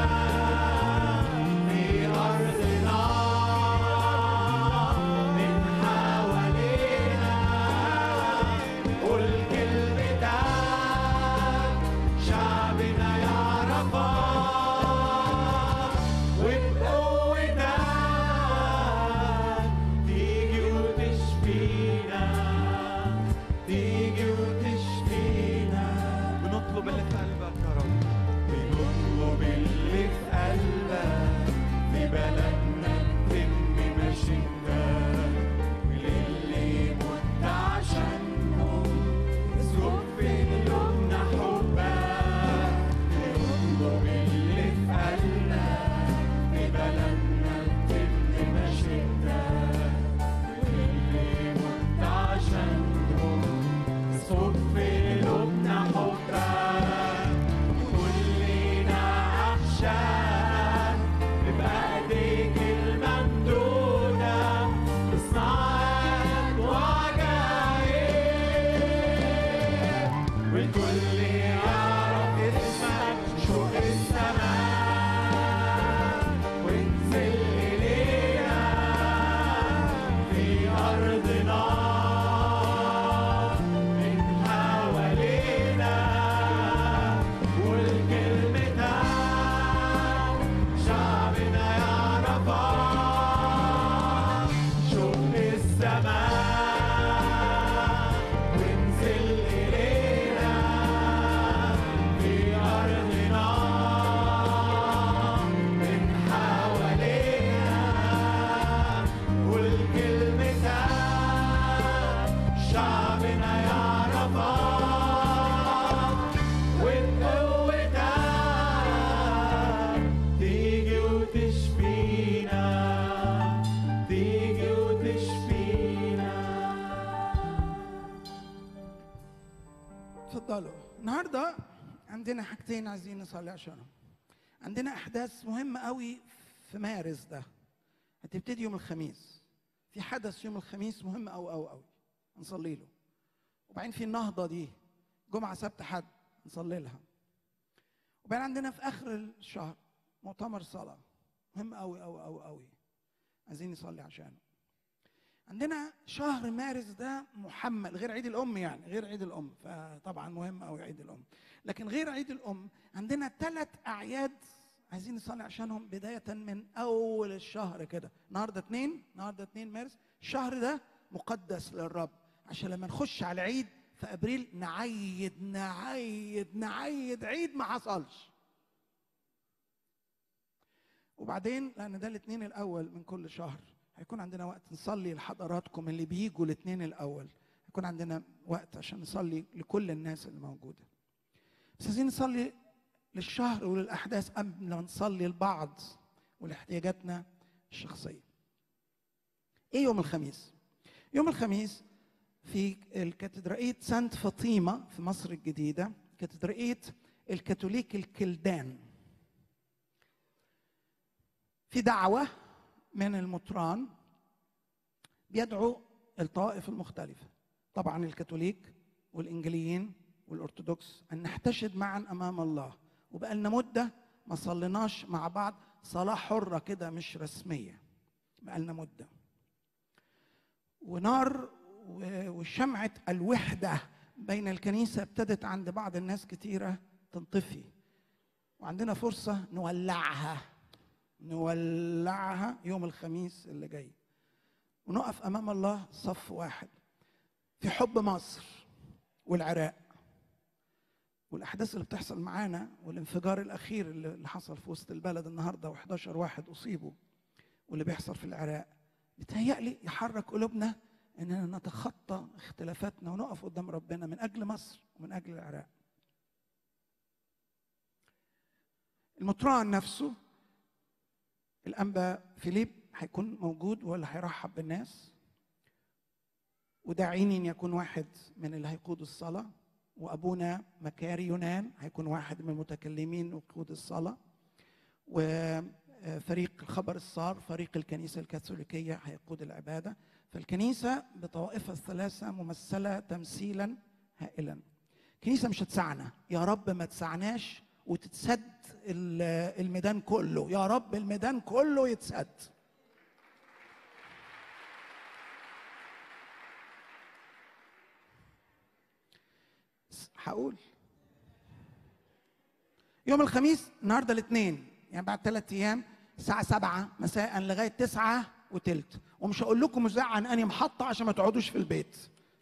في أرضنا من حوالينا قول كلمتك شعبنا يعرفك وبقوتك تيجي وتشفينا تيجي وتشفينا بنطلب اللي في قلبك يا رب بنطلب اللي في قلبك في بلدنا نتم مشيتك وللي مت عشانهم اسكب في قلوبنا حبك بنطلب عندنا حاجتين عايزين نصلي عشانهم عندنا احداث مهمه قوي في مارس ده هتبتدي يوم الخميس في حدث يوم الخميس مهم قوي قوي قوي نصلي له وبعدين في النهضه دي جمعه سبت حد نصلي لها وبعدين عندنا في اخر الشهر مؤتمر صلاه مهم قوي قوي قوي قوي عايزين نصلي عشانه عندنا شهر مارس ده محمل غير عيد الام يعني غير عيد الام فطبعا مهم قوي عيد الام لكن غير عيد الام عندنا ثلاث اعياد عايزين نصلي عشانهم بدايه من اول الشهر كده النهارده اثنين النهارده اثنين مارس الشهر ده مقدس للرب عشان لما نخش على العيد في ابريل نعيد نعيد نعيد عيد ما حصلش وبعدين لان ده الاثنين الاول من كل شهر هيكون عندنا وقت نصلي لحضراتكم اللي بيجوا الاثنين الاول هيكون عندنا وقت عشان نصلي لكل الناس اللي موجوده بس عايزين نصلي للشهر وللاحداث قبل ما نصلي لبعض ولاحتياجاتنا الشخصيه ايه يوم الخميس يوم الخميس في الكاتدرائية سانت فاطمة في مصر الجديدة كاتدرائية الكاثوليك الكلدان في دعوة من المطران بيدعو الطوائف المختلفة طبعا الكاثوليك والإنجليين والأرثوذكس أن نحتشد معا أمام الله وبقى لنا مدة ما صليناش مع بعض صلاة حرة كده مش رسمية بقى لنا مدة ونار و- وشمعة الوحدة بين الكنيسة ابتدت عند بعض الناس كتيرة تنطفي وعندنا فرصة نولعها نولعها يوم الخميس اللي جاي ونقف أمام الله صف واحد في حب مصر والعراق والأحداث اللي بتحصل معانا والانفجار الأخير اللي اللي حصل في وسط البلد النهاردة و11 واحد أصيبوا واللي بيحصل في العراق بيتهيألي يحرك قلوبنا اننا نتخطى اختلافاتنا ونقف قدام ربنا من اجل مصر ومن اجل العراق. المطران نفسه الانبا فيليب هيكون موجود ولا هيرحب بالناس وداعين ان يكون واحد من اللي هيقود الصلاه وابونا مكاري يونان هيكون واحد من المتكلمين وقود الصلاه وفريق الخبر الصار فريق الكنيسه الكاثوليكيه هيقود العباده فالكنيسة بطوائفها الثلاثة ممثلة تمثيلا هائلا الكنيسة مش هتسعنا يا رب ما تسعناش وتتسد ال- الميدان كله يا رب الميدان كله يتسد س- هقول يوم الخميس النهارده الاثنين يعني بعد ثلاث ايام الساعة سبعة مساء لغاية تسعة وتلت ومش هقول لكم مذاع عن اني محطة عشان ما تقعدوش في البيت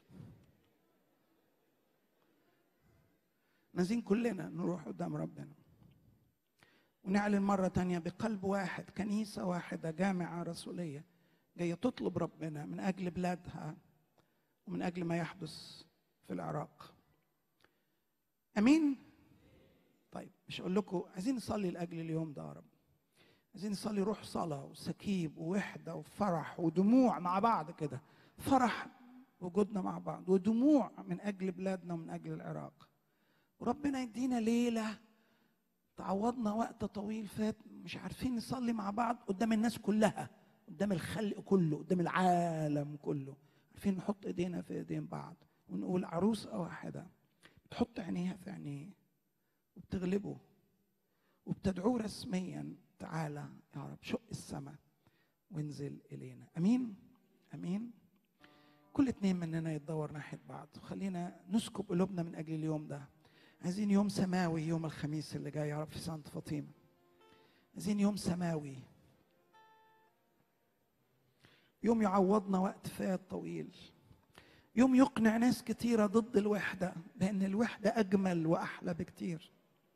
نازلين كلنا نروح قدام ربنا ونعلن مرة تانية بقلب واحد كنيسة واحدة جامعة رسولية جاية تطلب ربنا من أجل بلادها ومن أجل ما يحدث في العراق أمين طيب مش أقول لكم عايزين نصلي لأجل اليوم ده يا رب عايزين نصلي روح صلاة وسكيب ووحدة وفرح ودموع مع بعض كده فرح وجودنا مع بعض ودموع من أجل بلادنا ومن أجل العراق وربنا يدينا ليلة تعوضنا وقت طويل فات مش عارفين نصلي مع بعض قدام الناس كلها قدام الخلق كله قدام العالم كله عارفين نحط ايدينا في ايدين بعض ونقول عروسة واحدة بتحط عينيها في عينيه وبتغلبه وبتدعوه رسميا تعالى يا رب شق السماء وانزل الينا امين امين كل اتنين مننا يتدور ناحيه بعض خلينا نسكب قلوبنا من اجل اليوم ده عايزين يوم سماوي يوم الخميس اللي جاي يا رب في سانت فاطمه عايزين يوم سماوي يوم يعوضنا وقت فات طويل يوم يقنع ناس كتيرة ضد الوحدة لأن الوحدة أجمل وأحلى بكتير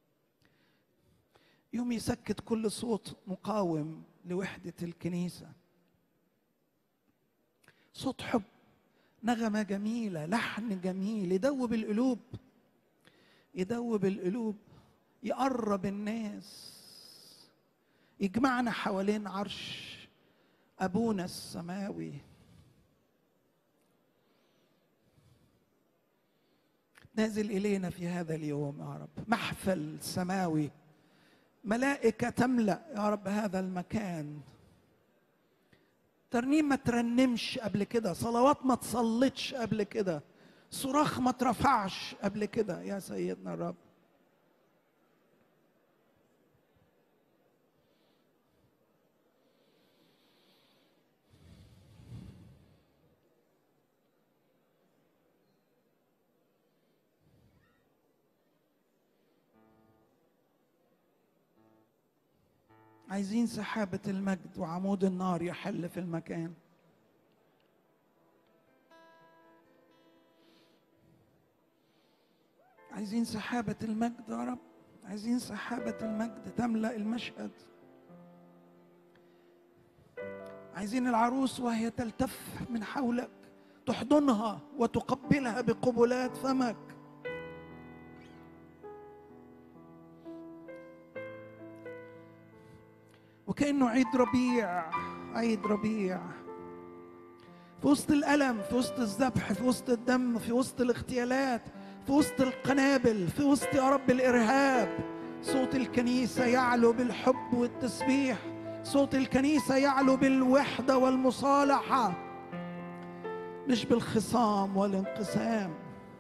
يوم يسكت كل صوت مقاوم لوحدة الكنيسة صوت حب نغمة جميلة لحن جميل يدوب القلوب يدوب القلوب يقرب الناس يجمعنا حوالين عرش أبونا السماوي نازل الينا في هذا اليوم يا رب محفل سماوي ملائكه تملا يا رب هذا المكان ترنيم ما ترنمش قبل كده صلوات ما تصلتش قبل كده صراخ ما ترفعش قبل كده يا سيدنا الرب عايزين سحابة المجد وعمود النار يحل في المكان عايزين سحابة المجد يا رب عايزين سحابة المجد تملأ المشهد عايزين العروس وهي تلتف من حولك تحضنها وتقبلها بقبلات فمك وكأنه عيد ربيع عيد ربيع في وسط الألم في وسط الذبح في وسط الدم في وسط الاغتيالات في وسط القنابل في وسط يا رب الإرهاب صوت الكنيسة يعلو بالحب والتسبيح صوت الكنيسة يعلو بالوحدة والمصالحة مش بالخصام والانقسام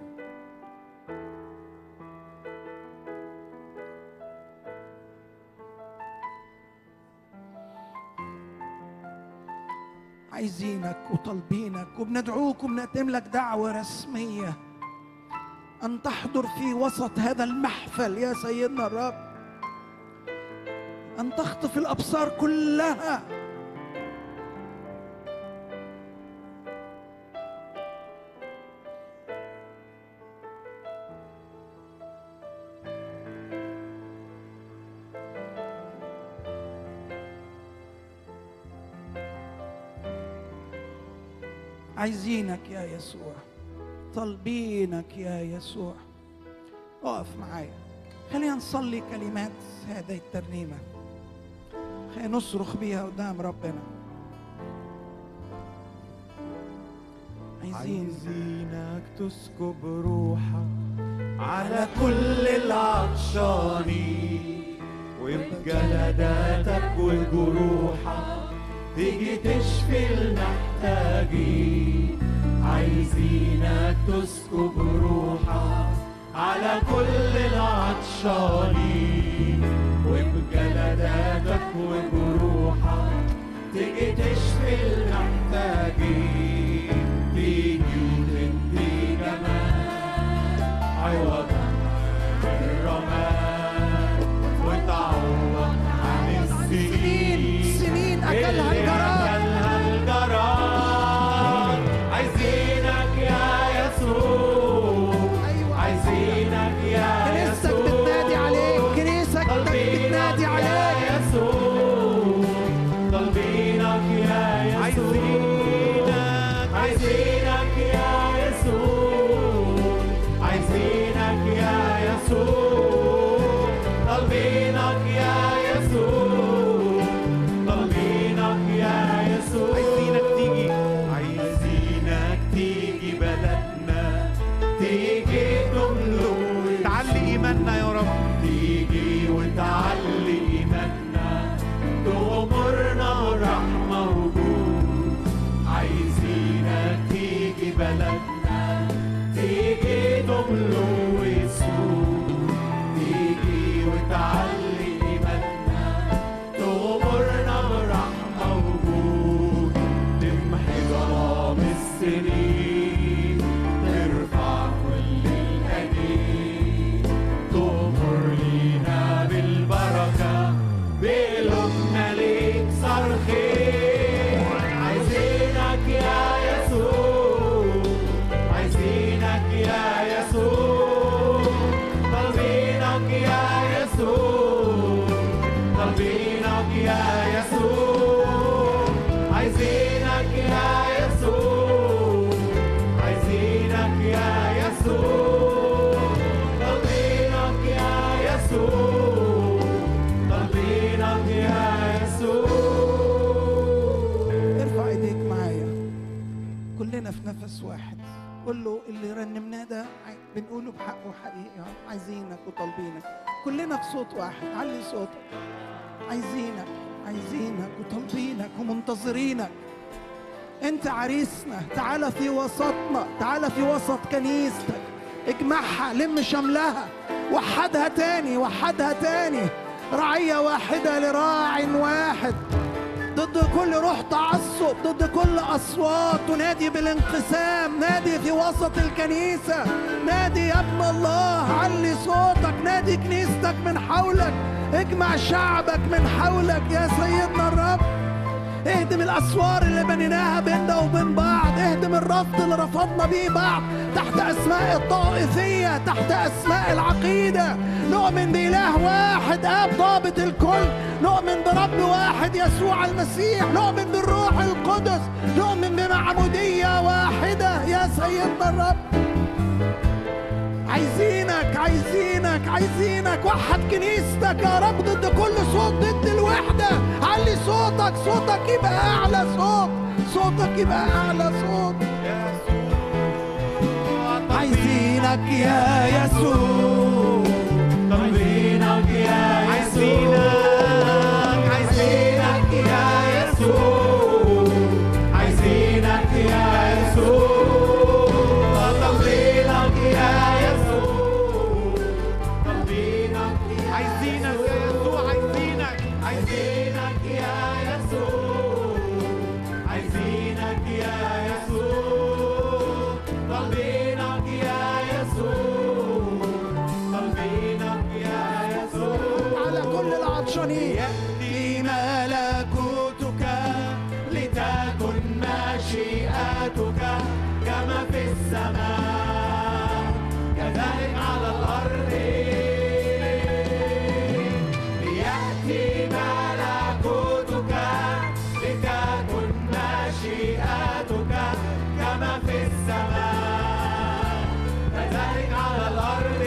عايزينك وطالبينك وبندعوك وبنقدم لك دعوة رسمية أن تحضر في وسط هذا المحفل يا سيدنا الرب أن تخطف الأبصار كلها عايزينك يا يسوع طالبينك يا يسوع اقف معايا خلينا نصلي كلمات هذه الترنيمة خلينا نصرخ بيها قدام ربنا عايزين عايزينك تسكب روحك على كل العطشانين وبجلداتك وجروحك تيجي تشفي المحتاجين عايزينك تسكب روحك على كل العطشانين وبجلداتك وجروحك تيجي تشفي المحتاجين تيجي وتدي جمال عوض عن الرماد وتعوض عن السنين سنين أكلها اللي الجراد أكلها الجراد عايزينك يا يسوع أيوة. عايزينك يا كنيستك يسوع بتنادي عليك كنيستك طالبينك بتنادي يا عليك يسوع طالبينك يا يسوع عايزينك يا يسوع عايزينك يا يسوع طالبينك يا يسوع طالبينك يا يسوع عايزينك تيجي عايزينك تيجي بلدنا تيجي تملك تعلي ايماننا يا رب تيجي وتعلي إيماننا تغمرنا رحمة وجود عايزينك تيجي بلدنا تيجي تملو وسود تيجي وتعلي إيماننا قول له اللي رنمناه ده عاي- بنقوله بحقه حقيقي عايزينك وطالبينك كلنا في صوت واحد علي صوتك عايزينك عايزينك وطالبينك ومنتظرينك انت عريسنا تعال في وسطنا تعال في وسط كنيستك اجمعها لم شملها وحدها تاني وحدها تاني رعية واحدة لراع واحد ضد كل روح تعصب ضد كل أصوات تنادي بالانقسام نادي في وسط الكنيسة نادي يا ابن الله علي صوتك نادي كنيستك من حولك اجمع شعبك من حولك يا سيدنا الرب اهدم الاسوار اللي بنيناها بيننا وبين بعض اهدم الرفض اللي رفضنا بيه بعض تحت اسماء الطائفيه تحت اسماء العقيده نؤمن باله واحد اب ضابط الكل نؤمن برب واحد يسوع المسيح نؤمن بالروح القدس نؤمن بمعموديه واحده يا سيدنا الرب عايزينك عايزينك عايزينك وحد كنيستك يا رب ضد كل صوت ضد الوحدة علي صوتك صوتك يبقى أعلى صوت صوتك يبقى أعلى صوت عايزينك يا يسوع طالبينك يا عايزينك عايزينك يا يسوع عايزينك يا يسوع طالبينك يا يسوع طالبينك عايزينك يا يسوع عايزينك عايزينك يا يسوع عايزينك يا يسوع طالبينك يا يسوع طالبينك يا يسوع على كل العطشانين يأتي ملكوتك لتكن مشيئتك كما في السماء كذلك على الأرض ليأتي ملكوتك لتكن مشيئتك كما في السماء كذلك على الأرض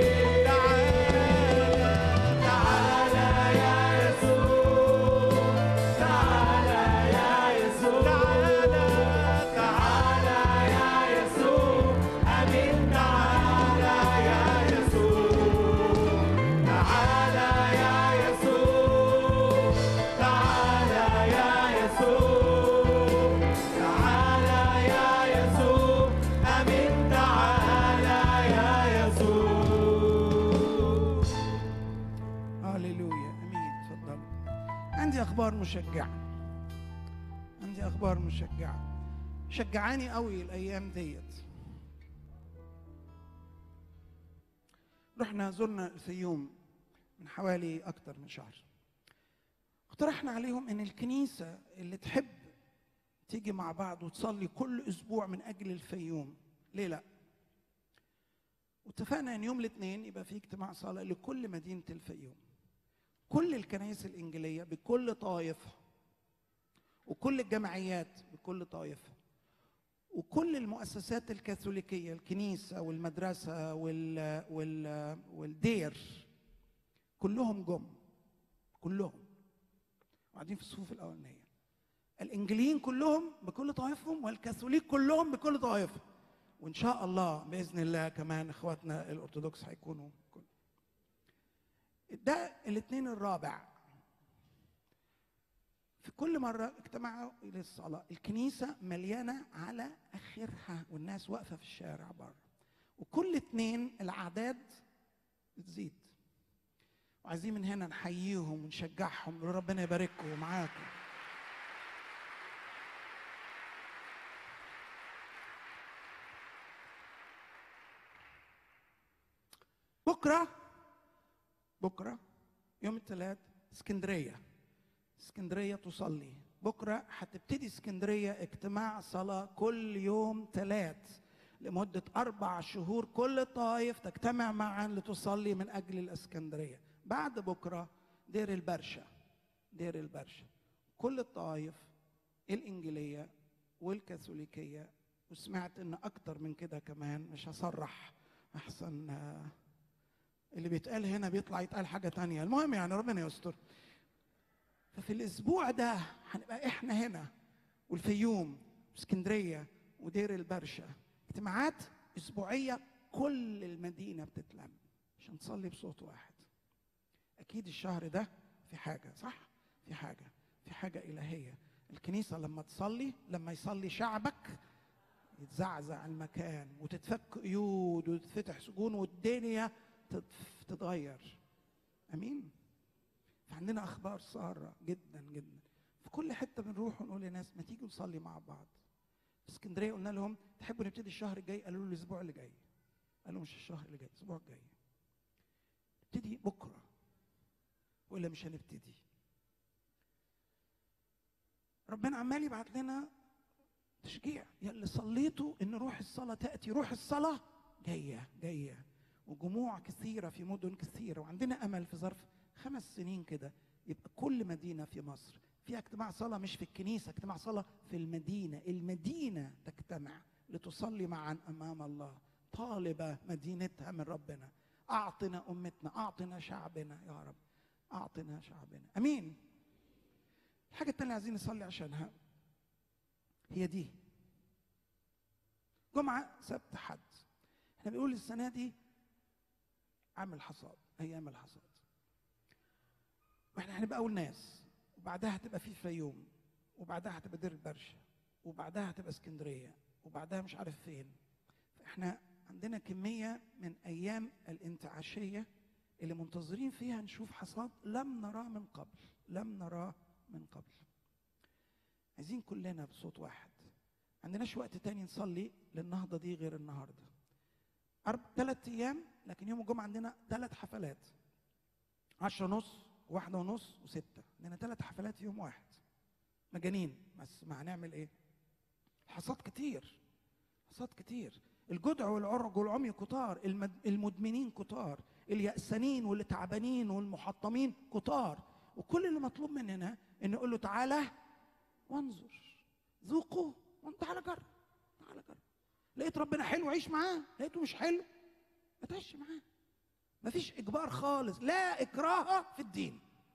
تعالى تعالى يا يسوع تعالى يا يسوع تعالى تعالى يا يسوع أمين تعالى يا يسوع تعالى يا يسوع تعالى يا يسوع تعالى يا يسوع أمين تعالى يا يسوع هللويا امين تفضل عندي اخبار مشجعه عندي اخبار مشجعه شجعاني قوي الايام ديت رحنا زرنا الفيوم من حوالي اكتر من شهر اقترحنا عليهم ان الكنيسه اللي تحب تيجي مع بعض وتصلي كل اسبوع من اجل الفيوم ليه لا واتفقنا ان يوم الاثنين يبقى في اجتماع صلاه لكل مدينه الفيوم كل الكنائس الانجيليه بكل طائفها وكل الجمعيات بكل طائفها وكل المؤسسات الكاثوليكيه الكنيسه والمدرسه وال وال والدير كلهم جم كلهم قاعدين في الصفوف الاولانيه الانجيليين كلهم بكل طائفهم والكاثوليك كلهم بكل طائفهم وان شاء الله باذن الله كمان اخواتنا الارثوذكس هيكونوا كل ده الاثنين الرابع في كل مرة اجتمعوا للصلاة الكنيسة مليانة على آخرها والناس واقفة في الشارع بره وكل اتنين الأعداد بتزيد وعايزين من هنا نحييهم ونشجعهم نقول ربنا يبارككم ومعاكم بكرة بكرة يوم الثلاث اسكندرية اسكندرية تصلي بكرة هتبتدي اسكندرية اجتماع صلاة كل يوم ثلاث لمدة أربع شهور كل الطائف تجتمع معا لتصلي من أجل الإسكندرية بعد بكرة دير البرشا دير البرشا كل الطائف الإنجيلية والكاثوليكية وسمعت إن أكتر من كده كمان مش هصرح أحسن آه، اللي بيتقال هنا بيطلع يتقال حاجة تانية المهم يعني ربنا يستر ففي الاسبوع ده هنبقى احنا هنا والفيوم واسكندريه ودير البرشا اجتماعات اسبوعيه كل المدينه بتتلم عشان تصلي بصوت واحد اكيد الشهر ده في حاجه صح في حاجه في حاجه الهيه الكنيسه لما تصلي لما يصلي شعبك يتزعزع المكان وتتفك قيود وتتفتح سجون والدنيا تتف- تتغير امين فعندنا اخبار ساره جدا جدا في كل حته بنروح ونقول للناس ما تيجوا نصلي مع بعض في اسكندريه قلنا لهم تحبوا نبتدي الشهر الجاي قالوا له الاسبوع اللي جاي قالوا مش الشهر اللي جاي الاسبوع الجاي نبتدي بكره ولا مش هنبتدي ربنا عمال يبعت لنا تشجيع يا اللي صليتوا ان روح الصلاه تاتي روح الصلاه جايه جايه وجموع كثيره في مدن كثيره وعندنا امل في ظرف خمس سنين كده يبقى كل مدينه في مصر فيها اجتماع صلاه مش في الكنيسه اجتماع صلاه في المدينه المدينه تجتمع لتصلي معا امام الله طالبه مدينتها من ربنا اعطنا امتنا اعطنا شعبنا يا رب اعطنا شعبنا امين الحاجه التانيه اللي عايزين نصلي عشانها هي دي جمعه سبت حد احنا بنقول السنه دي عام الحصاد ايام الحصاد واحنا هنبقى اول ناس وبعدها هتبقى في فيوم وبعدها هتبقى دير البرشا وبعدها هتبقى اسكندريه وبعدها مش عارف فين فاحنا عندنا كميه من ايام الانتعاشيه اللي منتظرين فيها نشوف حصاد لم نراه من قبل لم نراه من قبل عايزين كلنا بصوت واحد عندناش وقت تاني نصلي للنهضه دي غير النهارده أرب... ثلاث ايام لكن يوم الجمعه عندنا ثلاث حفلات عشرة ونص واحدة ونص وستة عندنا ثلاث حفلات في يوم واحد مجانين بس ما هنعمل ايه حصاد كتير حصاد كتير الجدع والعرج والعمي كتار المد... المدمنين كتار اليأسانين واللي تعبانين والمحطمين كتار وكل اللي مطلوب مننا ان نقول له تعالى وانظر ذوقوا وانت تعالى جرب تعالى جرب لقيت ربنا حلو عيش معاه لقيته مش حلو ما تعيش معاه مفيش اجبار خالص لا اكراه في الدين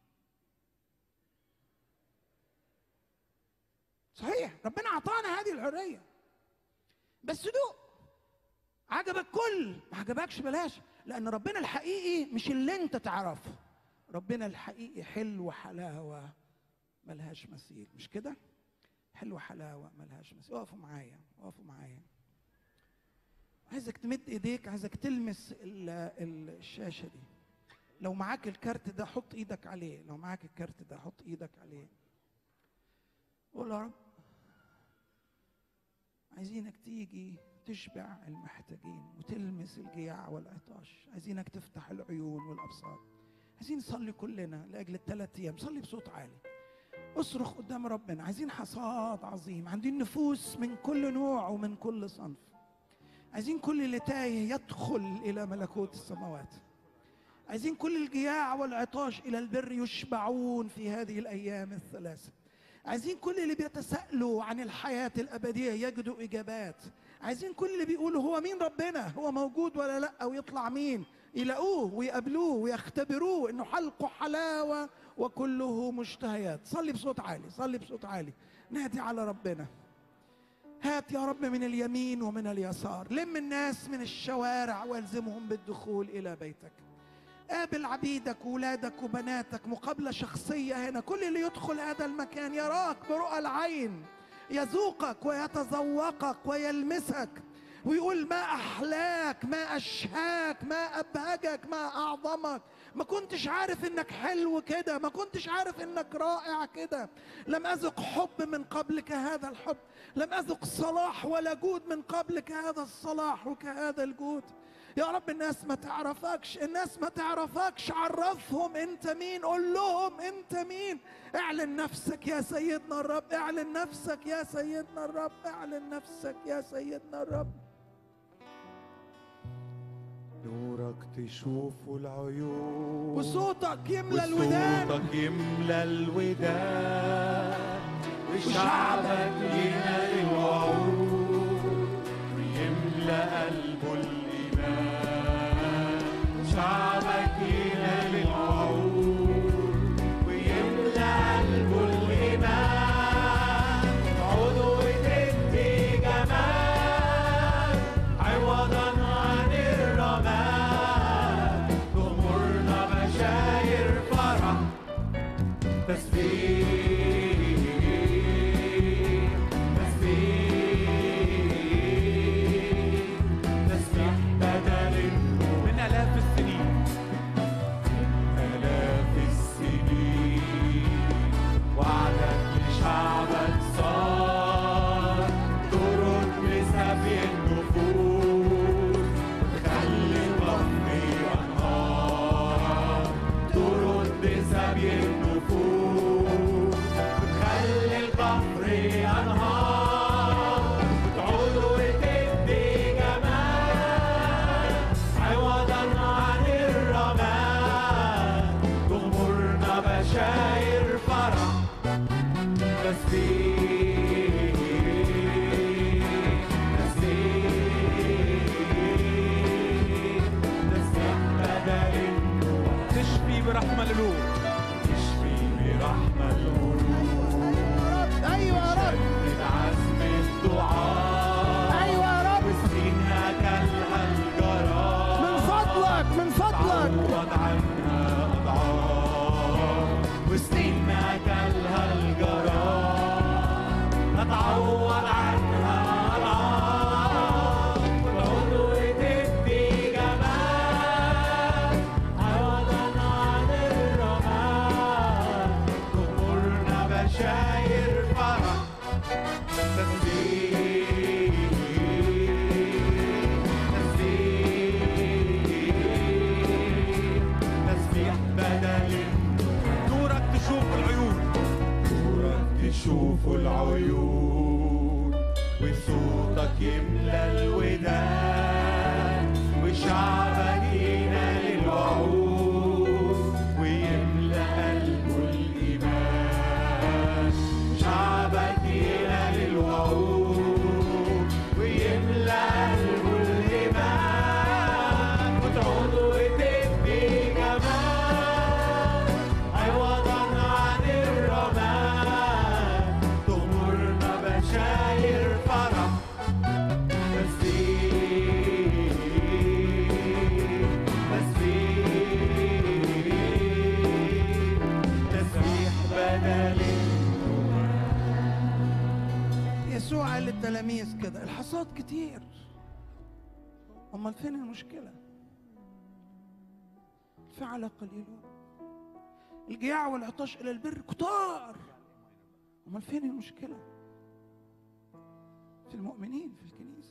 صحيح ربنا اعطانا هذه الحريه بس دوق عجبك كل ما عجبكش بلاش لان ربنا الحقيقي مش اللي انت تعرفه ربنا الحقيقي حلو حلاوه ملهاش مثيل مش كده حلو حلاوه ملهاش مثيل اقفوا معايا اقفوا معايا عايزك تمد ايديك عايزك تلمس ال- ال- الشاشه دي لو معاك الكارت ده حط ايدك عليه لو معاك الكارت ده حط ايدك عليه قول يا رب عايزينك تيجي تشبع المحتاجين وتلمس الجياع والعطاش عايزينك تفتح العيون والابصار عايزين نصلي كلنا لاجل الثلاث ايام صلي بصوت عالي اصرخ قدام ربنا عايزين حصاد عظيم عندين نفوس من كل نوع ومن كل صنف عايزين كل اللي تايه يدخل الى ملكوت السماوات عايزين كل الجياع والعطاش الى البر يشبعون في هذه الايام الثلاثه عايزين كل اللي بيتساءلوا عن الحياه الابديه يجدوا اجابات عايزين كل اللي بيقولوا هو مين ربنا هو موجود ولا لا ويطلع مين يلاقوه ويقابلوه ويختبروه انه حلقه حلاوه وكله مشتهيات صلي بصوت عالي صلي بصوت عالي نادي على ربنا هات يا رب من اليمين ومن اليسار لم الناس من الشوارع والزمهم بالدخول الى بيتك قابل عبيدك وولادك وبناتك مقابله شخصيه هنا كل اللي يدخل هذا المكان يراك برؤى العين يذوقك ويتذوقك ويلمسك ويقول ما احلاك ما اشهاك ما ابهجك ما اعظمك ما كنتش عارف انك حلو كده ما كنتش عارف انك رائع كده لم اذق حب من قبلك هذا الحب لم اذق صلاح ولا جود من قبلك هذا الصلاح وكهذا الجود يا رب الناس ما تعرفكش الناس ما تعرفكش عرفهم انت مين قول لهم انت مين اعلن نفسك يا سيدنا الرب اعلن نفسك يا سيدنا الرب اعلن نفسك يا سيدنا الرب نورك تشوفه العيون وصوتك يملى الودان وصوتك يملى الودان وشعبك ينال الوعود ويملى قلبه الإيمان شعبك ينال الوعود ويملى قلبه الإيمان عضو تدي جمال ربي النفوس بتخلي البحر أنهار بتعود وتدي جمال عوضا عن الرماد تغمرنا بشاير فرح تسبيح تسبيح تسبيح بدل النور تشفي برحمة القلوب تشفي برحمة القلوب ايوه يا رب شدد عزم الدعاء ايوه يا رب وسنين أكلها الجراد من فضلك من فضلك تعوض عنها أضعاف وسنين أكلها الجراد هتعوض عنها أضعاف تعود وتدي جمال عوضا عن الرماد تغمرنا بشاير فرح تسبيح تسبيح تسبيح بدل نورك تشوف العيون نورك تشوف العيون وصوتك يملى الودان وشعبك ينال الوعود ويملى قلبه الإيمان شعبك ينال الوعود ويملى قلبه الإيمان وتعود وتدي جمال عوضا عن الرماد تغمرنا بشاير فرح تسبيح تسبيح تسبيح بدل يسوع قال للتلاميذ كده الحصاد كتير امال فين المشكله فعل قليلون الجياع والعطش الى البر كتار امال فين المشكله في المؤمنين في الكنيسه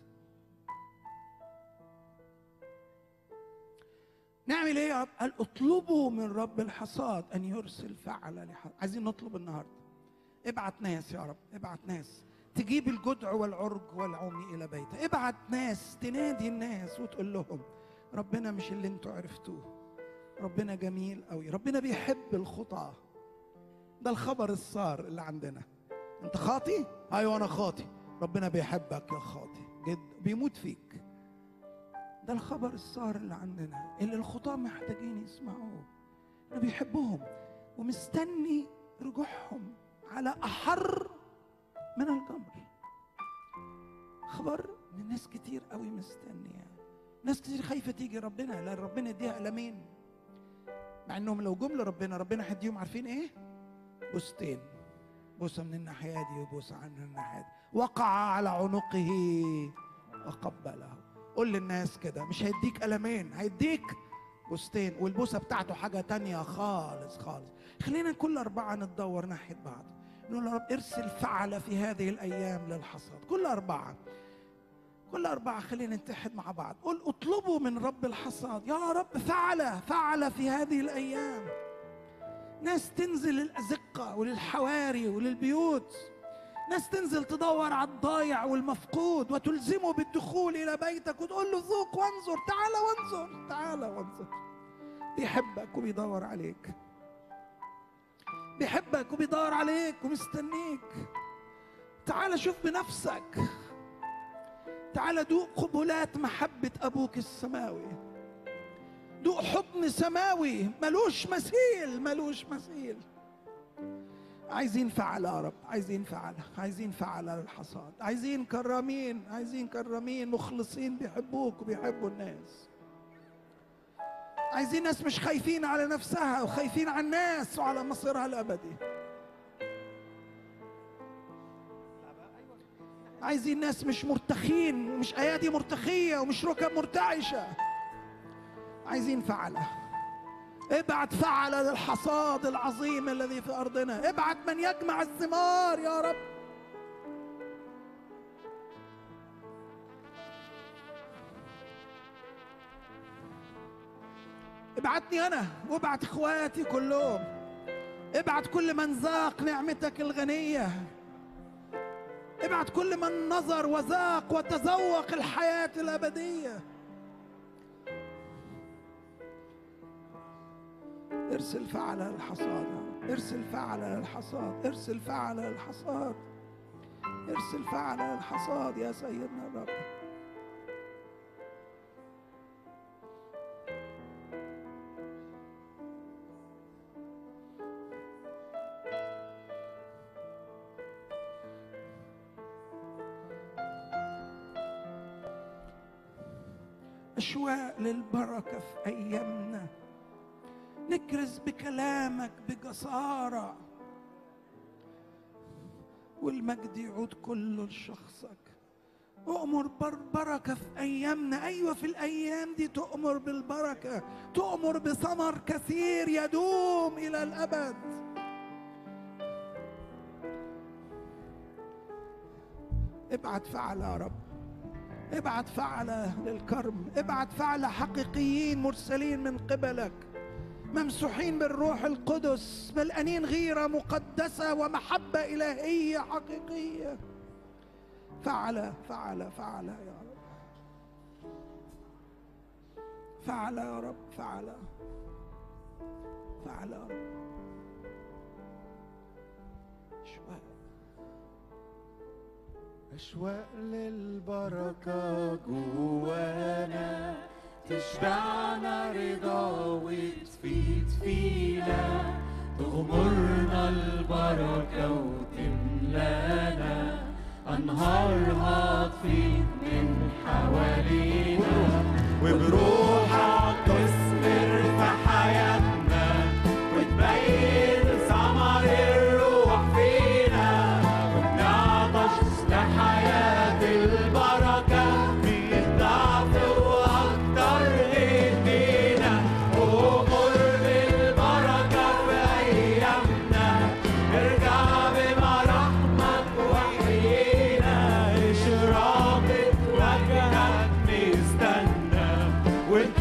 نعمل ايه يا رب قال اطلبوا من رب الحصاد ان يرسل فعل لحصاد عايزين نطلب النهارده ابعت ناس يا رب ابعت ناس تجيب الجدع والعرج والعمي الى بيته ابعت ناس تنادي الناس وتقول لهم ربنا مش اللي انتوا عرفتوه ربنا جميل قوي ربنا بيحب الخطاه ده الخبر الصار اللي عندنا انت خاطي ايوه انا خاطي ربنا بيحبك يا خاطي جد بيموت فيك ده الخبر الصار اللي عندنا اللي الخطاه محتاجين يسمعوه انه بيحبهم ومستني رجوعهم على احر من الجمر خبر ان ناس كتير قوي مستنيه ناس كتير خايفه تيجي ربنا لان ربنا يديها قلمين مع انهم لو جم لربنا ربنا هيديهم عارفين ايه بوستين بوسه من الناحيه دي وبوسه عن الناحيه دي وقع على عنقه وقبله قول للناس كده مش هيديك قلمين هيديك بوستين والبوسه بتاعته حاجه تانية خالص خالص خلينا كل اربعه نتدور ناحيه بعض نقول يا رب ارسل فعل في هذه الايام للحصاد كل اربعه كل أربعة خلينا نتحد مع بعض قل اطلبوا من رب الحصاد يا رب فعل فعل في هذه الأيام ناس تنزل للأزقة وللحواري وللبيوت ناس تنزل تدور على الضايع والمفقود وتلزمه بالدخول إلى بيتك وتقول له ذوق وانظر تعال وانظر تعال وانظر بيحبك وبيدور عليك بيحبك وبيدور عليك ومستنيك تعال شوف بنفسك تعال دوق قبلات محبة أبوك السماوي دوق حضن سماوي ملوش مثيل ملوش مثيل عايزين فعل يا رب عايزين فعل عايزين فعل للحصاد عايزين كرامين عايزين كرامين مخلصين بيحبوك وبيحبوا الناس عايزين ناس مش خايفين على نفسها وخايفين على الناس وعلى مصيرها الأبدي عايزين ناس مش مرتخين ومش ايادي مرتخيه ومش ركب مرتعشه عايزين فعله ابعت فعل للحصاد العظيم الذي في ارضنا ابعت من يجمع الثمار يا رب ابعتني انا وابعت اخواتي كلهم ابعت كل من ذاق نعمتك الغنية ابعت كل من نظر وذاق وتذوق الحياة الأبدية ارسل فعل الحصاد يا رب. ارسل فعل الحصاد ارسل فعل الحصاد ارسل فعل الحصاد يا سيدنا الرب أشواق للبركة في أيامنا نكرز بكلامك بجسارة والمجد يعود كله لشخصك أؤمر بركة في أيامنا أيوة في الأيام دي تؤمر بالبركة تؤمر بثمر كثير يدوم إلى الأبد ابعت فعل يا رب ابعت فعل للكرم ابعت فعل حقيقيين مرسلين من قبلك ممسوحين بالروح القدس ملقانين غيرة مقدسة ومحبة إلهية حقيقية فعل فعل فعل يا رب فعل يا رب فعل فعل يا رب شوية أشواق للبركة جوانا تشبعنا رضا وتفيد فينا تغمرنا البركة وتملانا أنهارها تفيض من حوالينا وبروحك تثمر في حياتنا وتبين ثمر الروح فينا ونعطش لحياة البركة بالضعف وأكتر إيدينا أمر بالبركة في أيامنا ارجع بمراحمك وحيينا إشراقة وجهك نستنى وانت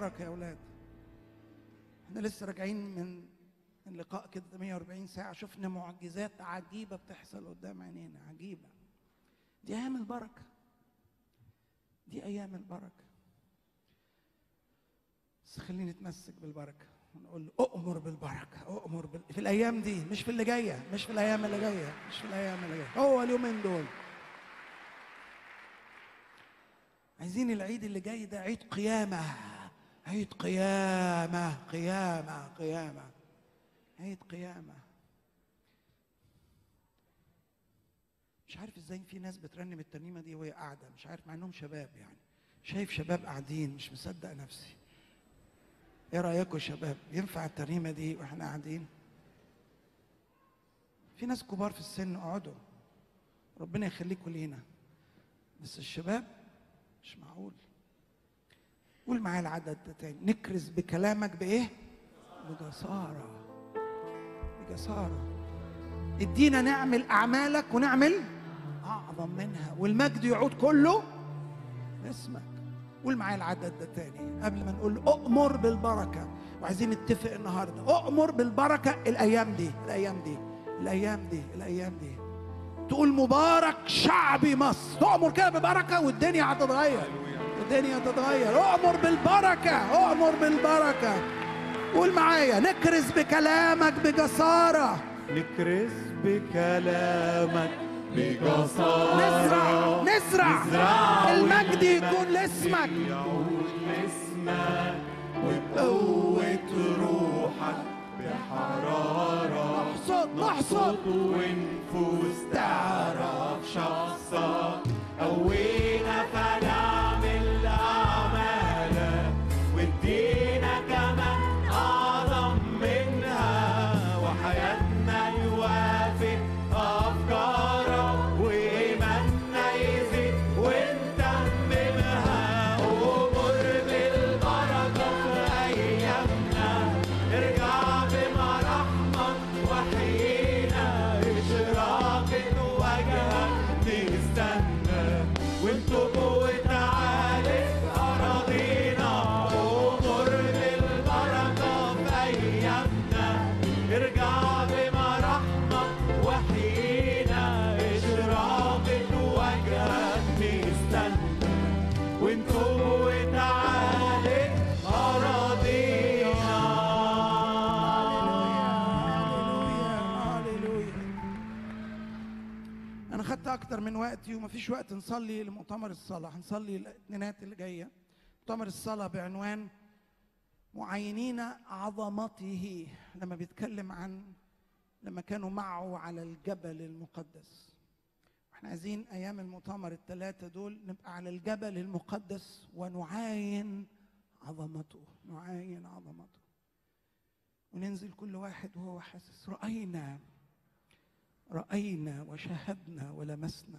بركه يا اولاد احنا لسه راجعين من من لقاء كده 48 ساعه شفنا معجزات عجيبه بتحصل قدام عينينا عجيبه دي ايام البركه دي ايام البركه بس خلينا نتمسك بالبركه ونقول له اؤمر بالبركه اؤمر بال... في الايام دي مش في اللي جايه مش في الايام اللي جايه مش في الايام اللي جايه هو اليومين دول عايزين العيد اللي جاي ده عيد قيامه عيد قيامه قيامه قيامه عيد قيامه مش عارف ازاي في ناس بترنم الترنيمه دي وهي قاعده مش عارف مع انهم شباب يعني شايف شباب قاعدين مش مصدق نفسي ايه رايكم يا شباب ينفع الترنيمه دي واحنا قاعدين في ناس كبار في السن اقعدوا ربنا يخليكم لينا بس الشباب مش معقول قول معايا العدد ده تاني نكرز بكلامك بايه بجساره بجساره ادينا نعمل اعمالك ونعمل اعظم منها والمجد يعود كله اسمك قول معايا العدد ده تاني قبل ما نقول اؤمر بالبركه وعايزين نتفق النهارده اؤمر بالبركه الايام دي الايام دي الايام دي الايام دي تقول مبارك شعبي مصر تؤمر كده ببركه والدنيا هتتغير الدنيا هتتغير اؤمر بالبركه اؤمر بالبركه قول معايا نكرز بكلامك بجساره نكرس بكلامك بجسارة نزرع نزرع نزرع المجد يكون والمجد لاسمك يعود لاسمك وبقوة روحك بحرارة نحصد نحصد ونفوس تعرف شخصك قوينا فنعمل أعمالك وادينا كمان أعظم منها وحياتنا يوافق أفكارك وإيماننا يزيد ونتممها أمر بالبركة في أيامنا ارجع بمراحمك وحيينا إشراقة وجهك نستنى ونتوب وتعالى أراضينا أمر بالبركة في أيامنا ارجع بمراحمك وحيينا إشراقة وجهك نستنى ونتوب وتعالى أراضينا هللويا انا خدت اكتر من وقتي ومفيش وقت نصلي لمؤتمر الصلاه هنصلي الاثنينات اللي جايه مؤتمر الصلاه بعنوان معينين عظمته لما بيتكلم عن لما كانوا معه على الجبل المقدس احنا عايزين ايام المؤتمر الثلاثه دول نبقى على الجبل المقدس ونعاين عظمته نعاين عظمته وننزل كل واحد وهو حاسس رأينا رأينا وشاهدنا ولمسنا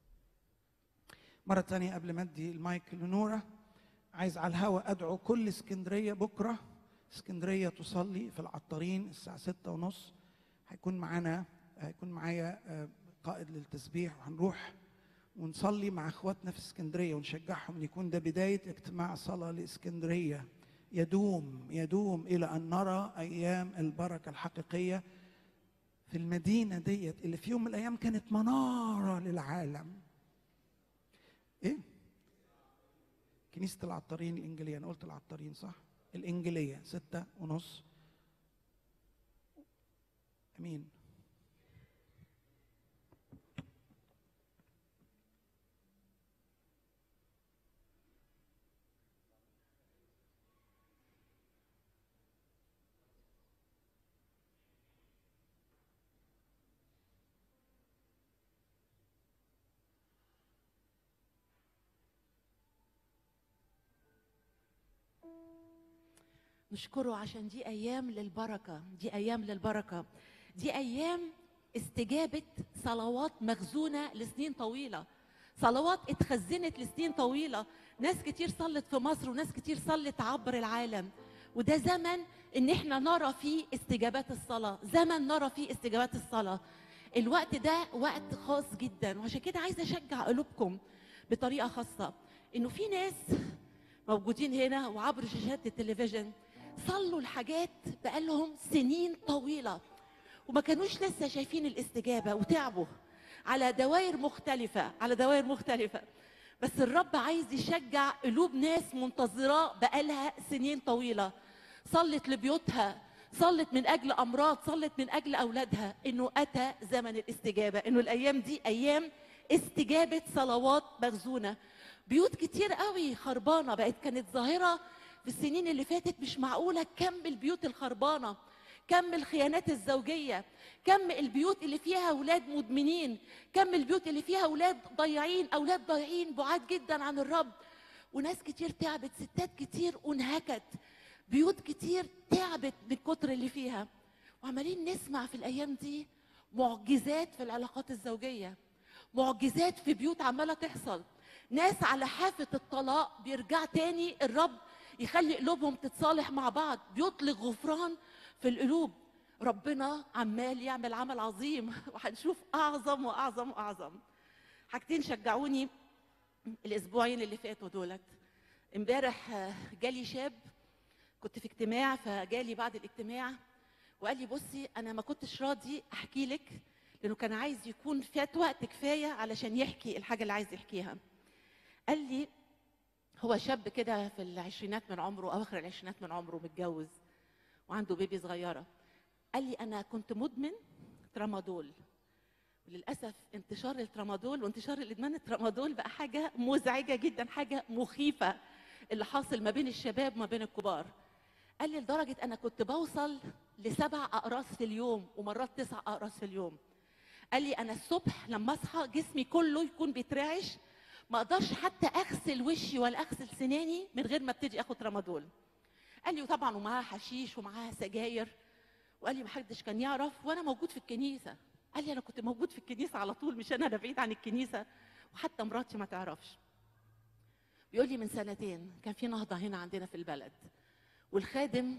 مرة تانية قبل ما ادي المايك لنورة عايز على الهوا ادعو كل اسكندرية بكرة اسكندرية تصلي في العطارين الساعة ستة ونص هيكون معانا هيكون معايا آه، قائد للتسبيح وهنروح ونصلي مع اخواتنا في اسكندريه ونشجعهم ان يكون ده بدايه اجتماع صلاه لاسكندريه يدوم يدوم الى ان نرى ايام البركه الحقيقيه في المدينه ديت اللي في يوم من الايام كانت مناره للعالم ايه كنيسه العطارين الانجيليه انا قلت العطارين صح الانجيليه ستة ونص امين نشكره عشان دي ايام للبركه دي ايام للبركه دي ايام استجابه صلوات مخزونه لسنين طويله صلوات اتخزنت لسنين طويله ناس كتير صلت في مصر وناس كتير صلت عبر العالم وده زمن ان احنا نرى فيه استجابات الصلاه زمن نرى فيه استجابات الصلاه الوقت ده وقت خاص جدا وعشان كده عايزه اشجع قلوبكم بطريقه خاصه انه في ناس موجودين هنا وعبر شاشات التلفزيون صلوا الحاجات بقالهم سنين طويله وما كانوش لسه شايفين الاستجابه وتعبوا على دوائر مختلفه على دوائر مختلفه بس الرب عايز يشجع قلوب ناس منتظراه بقالها سنين طويله صلت لبيوتها صلت من اجل امراض صلت من اجل اولادها انه اتى زمن الاستجابه انه الايام دي ايام استجابه صلوات مخزونه بيوت كتير قوي خربانه بقت كانت ظاهره في السنين اللي فاتت مش معقوله كم البيوت الخربانه كم الخيانات الزوجيه كم البيوت اللي فيها اولاد مدمنين كم البيوت اللي فيها اولاد ضايعين اولاد ضايعين بعاد جدا عن الرب وناس كتير تعبت ستات كتير انهكت بيوت كتير تعبت من كتر اللي فيها وعمالين نسمع في الايام دي معجزات في العلاقات الزوجيه معجزات في بيوت عماله تحصل ناس على حافه الطلاق بيرجع تاني الرب يخلي قلوبهم تتصالح مع بعض بيطلق غفران في القلوب ربنا عمال يعمل عمل عظيم وهنشوف اعظم واعظم واعظم حاجتين شجعوني الاسبوعين اللي فاتوا دولت امبارح آه، جالي شاب كنت في اجتماع فجالي بعد الاجتماع وقال لي بصي انا ما كنتش راضي احكي لك لانه كان عايز يكون فات وقت كفايه علشان يحكي الحاجه اللي عايز يحكيها قال لي هو شاب كده في العشرينات من عمره اواخر العشرينات من عمره متجوز وعنده بيبي صغيره قال لي انا كنت مدمن ترامادول وللاسف انتشار الترامادول وانتشار الادمان الترامادول بقى حاجه مزعجه جدا حاجه مخيفه اللي حاصل ما بين الشباب وما بين الكبار قال لي لدرجه انا كنت بوصل لسبع اقراص في اليوم ومرات تسع اقراص في اليوم قال لي انا الصبح لما اصحى جسمي كله يكون بيترعش ما اقدرش حتى اغسل وشي ولا اغسل سناني من غير ما ابتدي اخد ترامادول قال لي وطبعا ومعاها حشيش ومعاها سجاير وقال لي محدش كان يعرف وانا موجود في الكنيسه قال لي انا كنت موجود في الكنيسه على طول مش انا أنا بعيد عن الكنيسه وحتى مراتي ما تعرفش بيقول لي من سنتين كان في نهضه هنا عندنا في البلد والخادم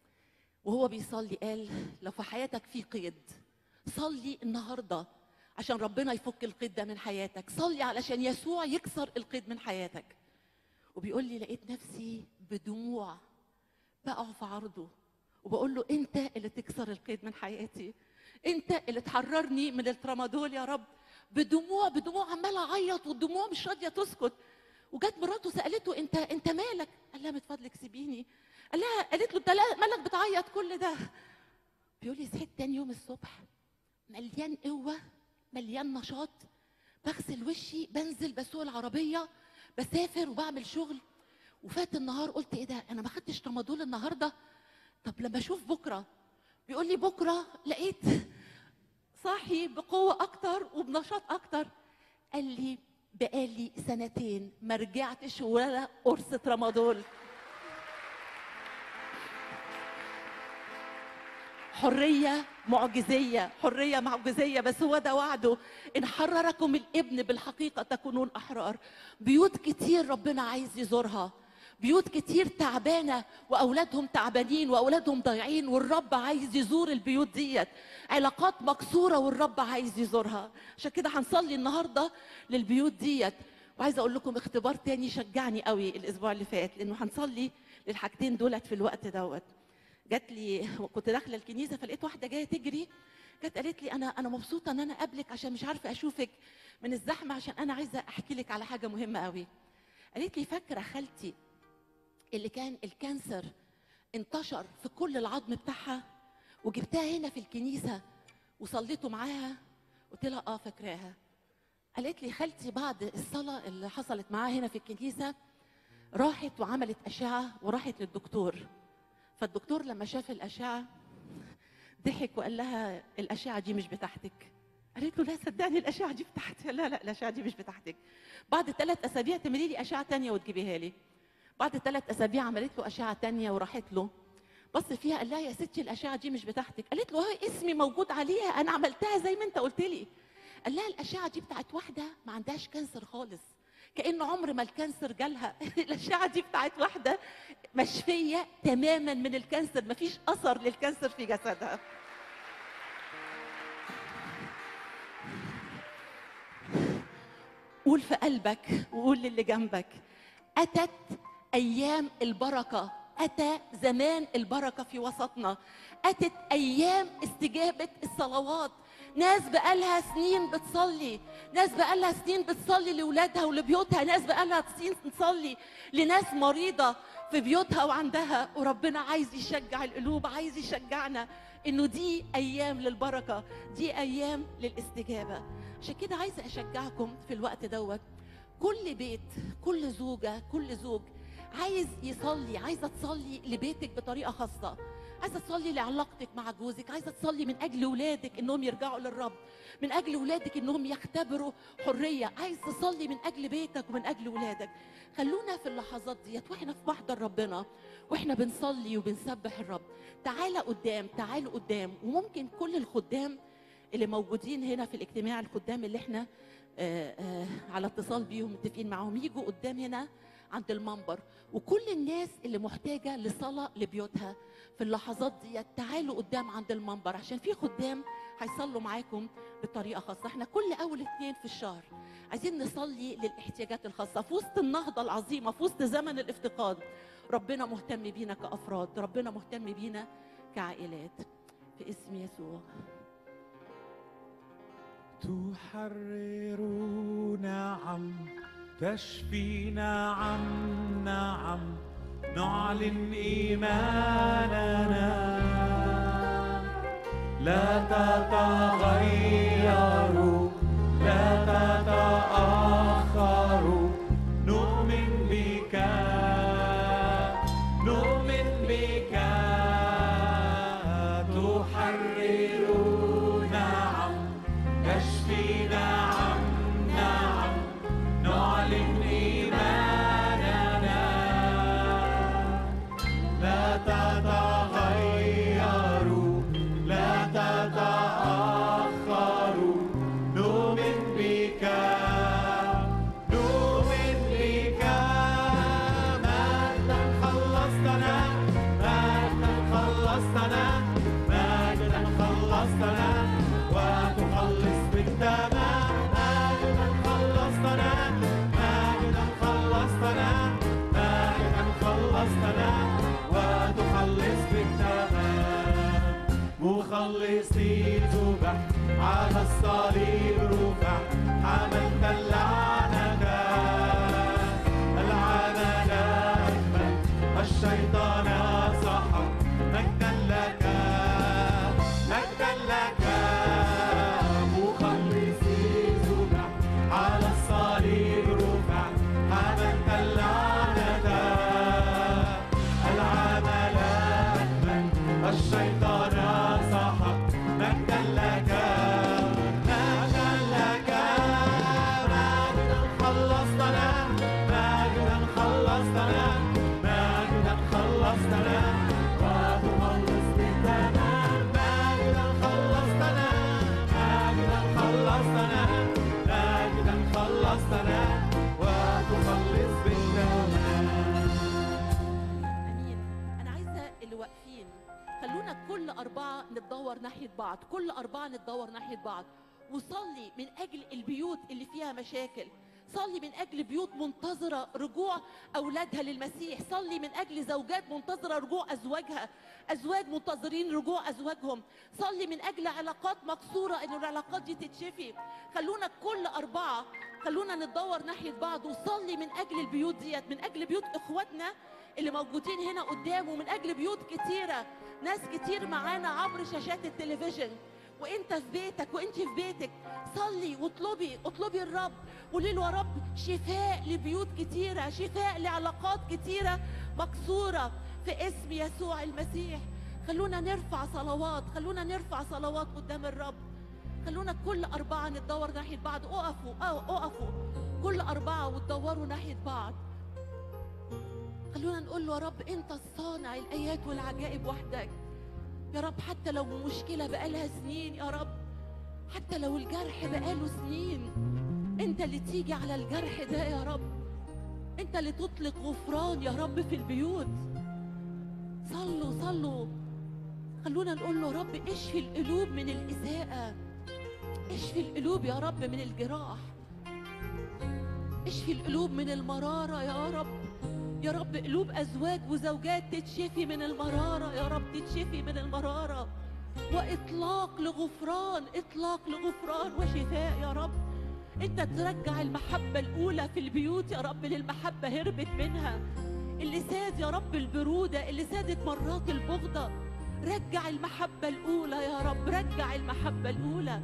وهو بيصلي قال لو في حياتك في قيد صلي النهارده عشان ربنا يفك القيد ده من حياتك صلي علشان يسوع يكسر القيد من حياتك وبيقول لي لقيت نفسي بدموع بقع في عرضه وبقول له انت اللي تكسر القيد من حياتي انت اللي تحررني من الترامادول يا رب بدموع بدموع عماله اعيط والدموع مش راضيه تسكت وجت مراته سالته انت انت مالك قال لها من فضلك سيبيني قال لها قالت له انت لا- مالك بتعيط كل ده بيقول لي صحيت تاني يوم الصبح مليان قوه مليان نشاط بغسل وشي بنزل بسوق العربيه بسافر وبعمل شغل وفات النهار قلت ايه ده انا ما خدتش ترامادول النهارده طب لما اشوف بكره بيقول لي بكره لقيت صاحي بقوه اكتر وبنشاط اكتر قال لي بقالي سنتين ما رجعتش ولا قرص ترامادول حرية معجزية حرية معجزية بس هو ده وعده إن حرركم الابن بالحقيقة تكونون أحرار بيوت كتير ربنا عايز يزورها بيوت كتير تعبانة وأولادهم تعبانين وأولادهم ضايعين والرب عايز يزور البيوت ديت علاقات مكسورة والرب عايز يزورها عشان كده هنصلي النهاردة للبيوت ديت وعايزة أقول لكم اختبار تاني شجعني قوي الأسبوع اللي فات لأنه هنصلي للحاجتين دولت في الوقت دوت جات لي كنت داخله الكنيسه فلقيت واحده جايه تجري جت قالت لي انا انا مبسوطه ان انا اقابلك عشان مش عارفه اشوفك من الزحمه عشان انا عايزه احكي لك على حاجه مهمه قوي قالت لي فاكره خالتي اللي كان الكانسر انتشر في كل العظم بتاعها وجبتها هنا في الكنيسه وصليتوا معاها قلت لها اه فاكراها قالت لي خالتي بعد الصلاه اللي حصلت معاها هنا في الكنيسه راحت وعملت اشعه وراحت للدكتور فالدكتور لما شاف الأشعة ضحك وقال لها الأشعة دي مش بتاعتك قالت له لا صدقني الأشعة دي بتاعتي لا لا الأشعة دي مش بتاعتك بعد ثلاث أسابيع تعملي لي أشعة تانية وتجيبيها لي بعد ثلاث أسابيع عملت له أشعة تانية وراحت له بص فيها قال لها يا ستي الأشعة دي مش بتاعتك قالت له هاي اسمي موجود عليها أنا عملتها زي ما أنت قلت لي قال لها الأشعة دي بتاعت واحدة ما عندهاش كانسر خالص كأن عمر ما الكانسر جالها الأشعة دي بتاعت واحدة مشفية تماما من الكانسر مفيش أثر للكانسر في جسدها قول في قلبك وقول للي جنبك أتت ايام البركه اتى زمان البركه في وسطنا اتت ايام استجابه الصلوات ناس بقالها سنين بتصلي ناس بقالها سنين بتصلي لاولادها ولبيوتها ناس بقالها سنين بتصلي لناس مريضه في بيوتها وعندها وربنا عايز يشجع القلوب عايز يشجعنا انه دي ايام للبركه دي ايام للاستجابه عشان كده عايزه اشجعكم في الوقت دوت كل بيت كل زوجه كل زوج عايز يصلي عايزه تصلي لبيتك بطريقه خاصه عايزه تصلي لعلاقتك مع جوزك عايزه تصلي من اجل ولادك انهم يرجعوا للرب من اجل ولادك انهم يختبروا حريه عايز تصلي من اجل بيتك ومن اجل ولادك خلونا في اللحظات ديت واحنا في محضر ربنا واحنا بنصلي وبنسبح الرب تعالى قدام تعالوا قدام وممكن كل الخدام اللي موجودين هنا في الاجتماع الخدام اللي احنا آه، آه، على اتصال بيهم متفقين معاهم يجوا قدام هنا عند المنبر وكل الناس اللي محتاجه لصلاه لبيوتها في اللحظات دي تعالوا قدام عند المنبر عشان في خدام هيصلوا معاكم بطريقه خاصه احنا كل اول اثنين في الشهر عايزين نصلي للاحتياجات الخاصه في وسط النهضه العظيمه في وسط زمن الافتقاد ربنا مهتم بينا كافراد ربنا مهتم بينا كعائلات في اسم يسوع تحرر نعم تشفي نعم نعم نعلن إيماننا لا تتغيروا لا تتأخروا نؤمن بك نؤمن بك تحرر نعم تشفي نعم نعم نعلن إيماننا لا تتغيروا لا تتأخروا نؤمن بك نؤمن بك مجدا خلصتنا مجدا خلصتنا مجدا خلصتنا وتخلص بالتمام مجدا خلصتنا مجدا خلصتنا مجدا خلصتنا وتخلص بالتمام مخلصي ذبح على الصليب رفع حملت اللعنة العمل أكمل الشيطان سحق مجدا لك مجدا لك مخلصي ذبح على الصليب رفع حملت اللعنة العمل أكمل الشيطان سحق مجدا لك مجدا لك مجدا خلصتنا مجدا خلصتنا مجدا خلصتنا وتخلص بالتمام مجدا خلصتنا مجدا خلصتنا مجدا خلصتنا وتخلص بالتمام امين انا عايزه اللي واقفين خلونا كل اربعه نتدور ناحيه بعض كل اربعه نتدور ناحيه بعض وصلي من اجل البيوت اللي فيها مشاكل صلي من اجل بيوت منتظره رجوع اولادها للمسيح صلي من اجل زوجات منتظره رجوع ازواجها ازواج منتظرين رجوع ازواجهم صلي من اجل علاقات مكسوره ان العلاقات دي تتشفي خلونا كل اربعه خلونا نتدور ناحيه بعض وصلي من اجل البيوت ديت من اجل بيوت اخواتنا اللي موجودين هنا قدام ومن اجل بيوت كتيره ناس كتير معانا عبر شاشات التلفزيون وانت في بيتك وانت في بيتك صلي واطلبي اطلبي الرب قولي له يا رب شفاء لبيوت كتيره شفاء لعلاقات كتيره مكسوره في اسم يسوع المسيح خلونا نرفع صلوات خلونا نرفع صلوات قدام الرب خلونا كل أربعة نتدور ناحية بعض اقفوا أو اقفوا كل أربعة وتدوروا ناحية بعض خلونا نقول له يا رب أنت الصانع الآيات والعجائب وحدك يا رب حتى لو مشكلة بقالها سنين يا رب حتى لو الجرح بقاله سنين أنت اللي تيجي على الجرح ده يا رب أنت اللي تطلق غفران يا رب في البيوت صلوا صلوا خلونا نقول له يا رب اشفي القلوب من الإساءة اشفي القلوب يا رب من الجراح اشفي القلوب من المرارة يا رب يا رب قلوب ازواج وزوجات تتشفي من المراره يا رب تتشفي من المراره واطلاق لغفران اطلاق لغفران وشفاء يا رب انت ترجع المحبه الاولى في البيوت يا رب للمحبه هربت منها اللي ساد يا رب البروده اللي سادت مرات البغضه رجع المحبه الاولى يا رب رجع المحبه الاولى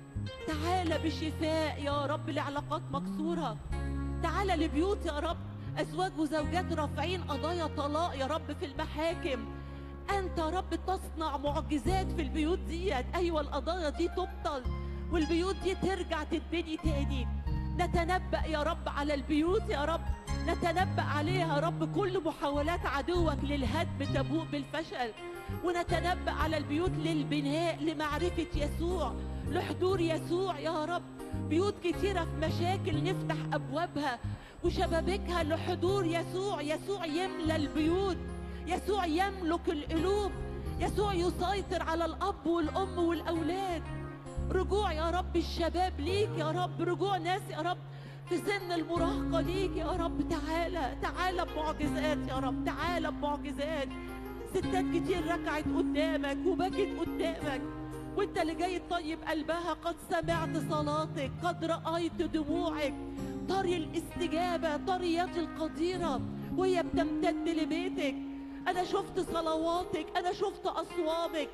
تعالى بشفاء يا رب لعلاقات مكسوره تعالى لبيوت يا رب ازواج وزوجات رافعين قضايا طلاق يا رب في المحاكم انت يا رب تصنع معجزات في البيوت ديت ايوه القضايا دي تبطل والبيوت دي ترجع تتبني تاني نتنبأ يا رب على البيوت يا رب نتنبأ عليها يا رب كل محاولات عدوك للهدم تبوء بالفشل ونتنبأ على البيوت للبناء لمعرفة يسوع لحضور يسوع يا رب بيوت كتيرة في مشاكل نفتح أبوابها وشبابيكها لحضور يسوع يسوع يملى البيوت يسوع يملك القلوب يسوع يسيطر على الأب والأم والأولاد رجوع يا رب الشباب ليك يا رب رجوع ناس يا رب في سن المراهقة ليك يا رب تعالى تعالى بمعجزات يا رب تعالى بمعجزات ستات كتير ركعت قدامك وبكت قدامك وانت اللي جاي تطيب قلبها قد سمعت صلاتك قد رأيت دموعك طري الاستجابة طري يد القديرة وهي بتمتد لبيتك أنا شفت صلواتك أنا شفت أصوامك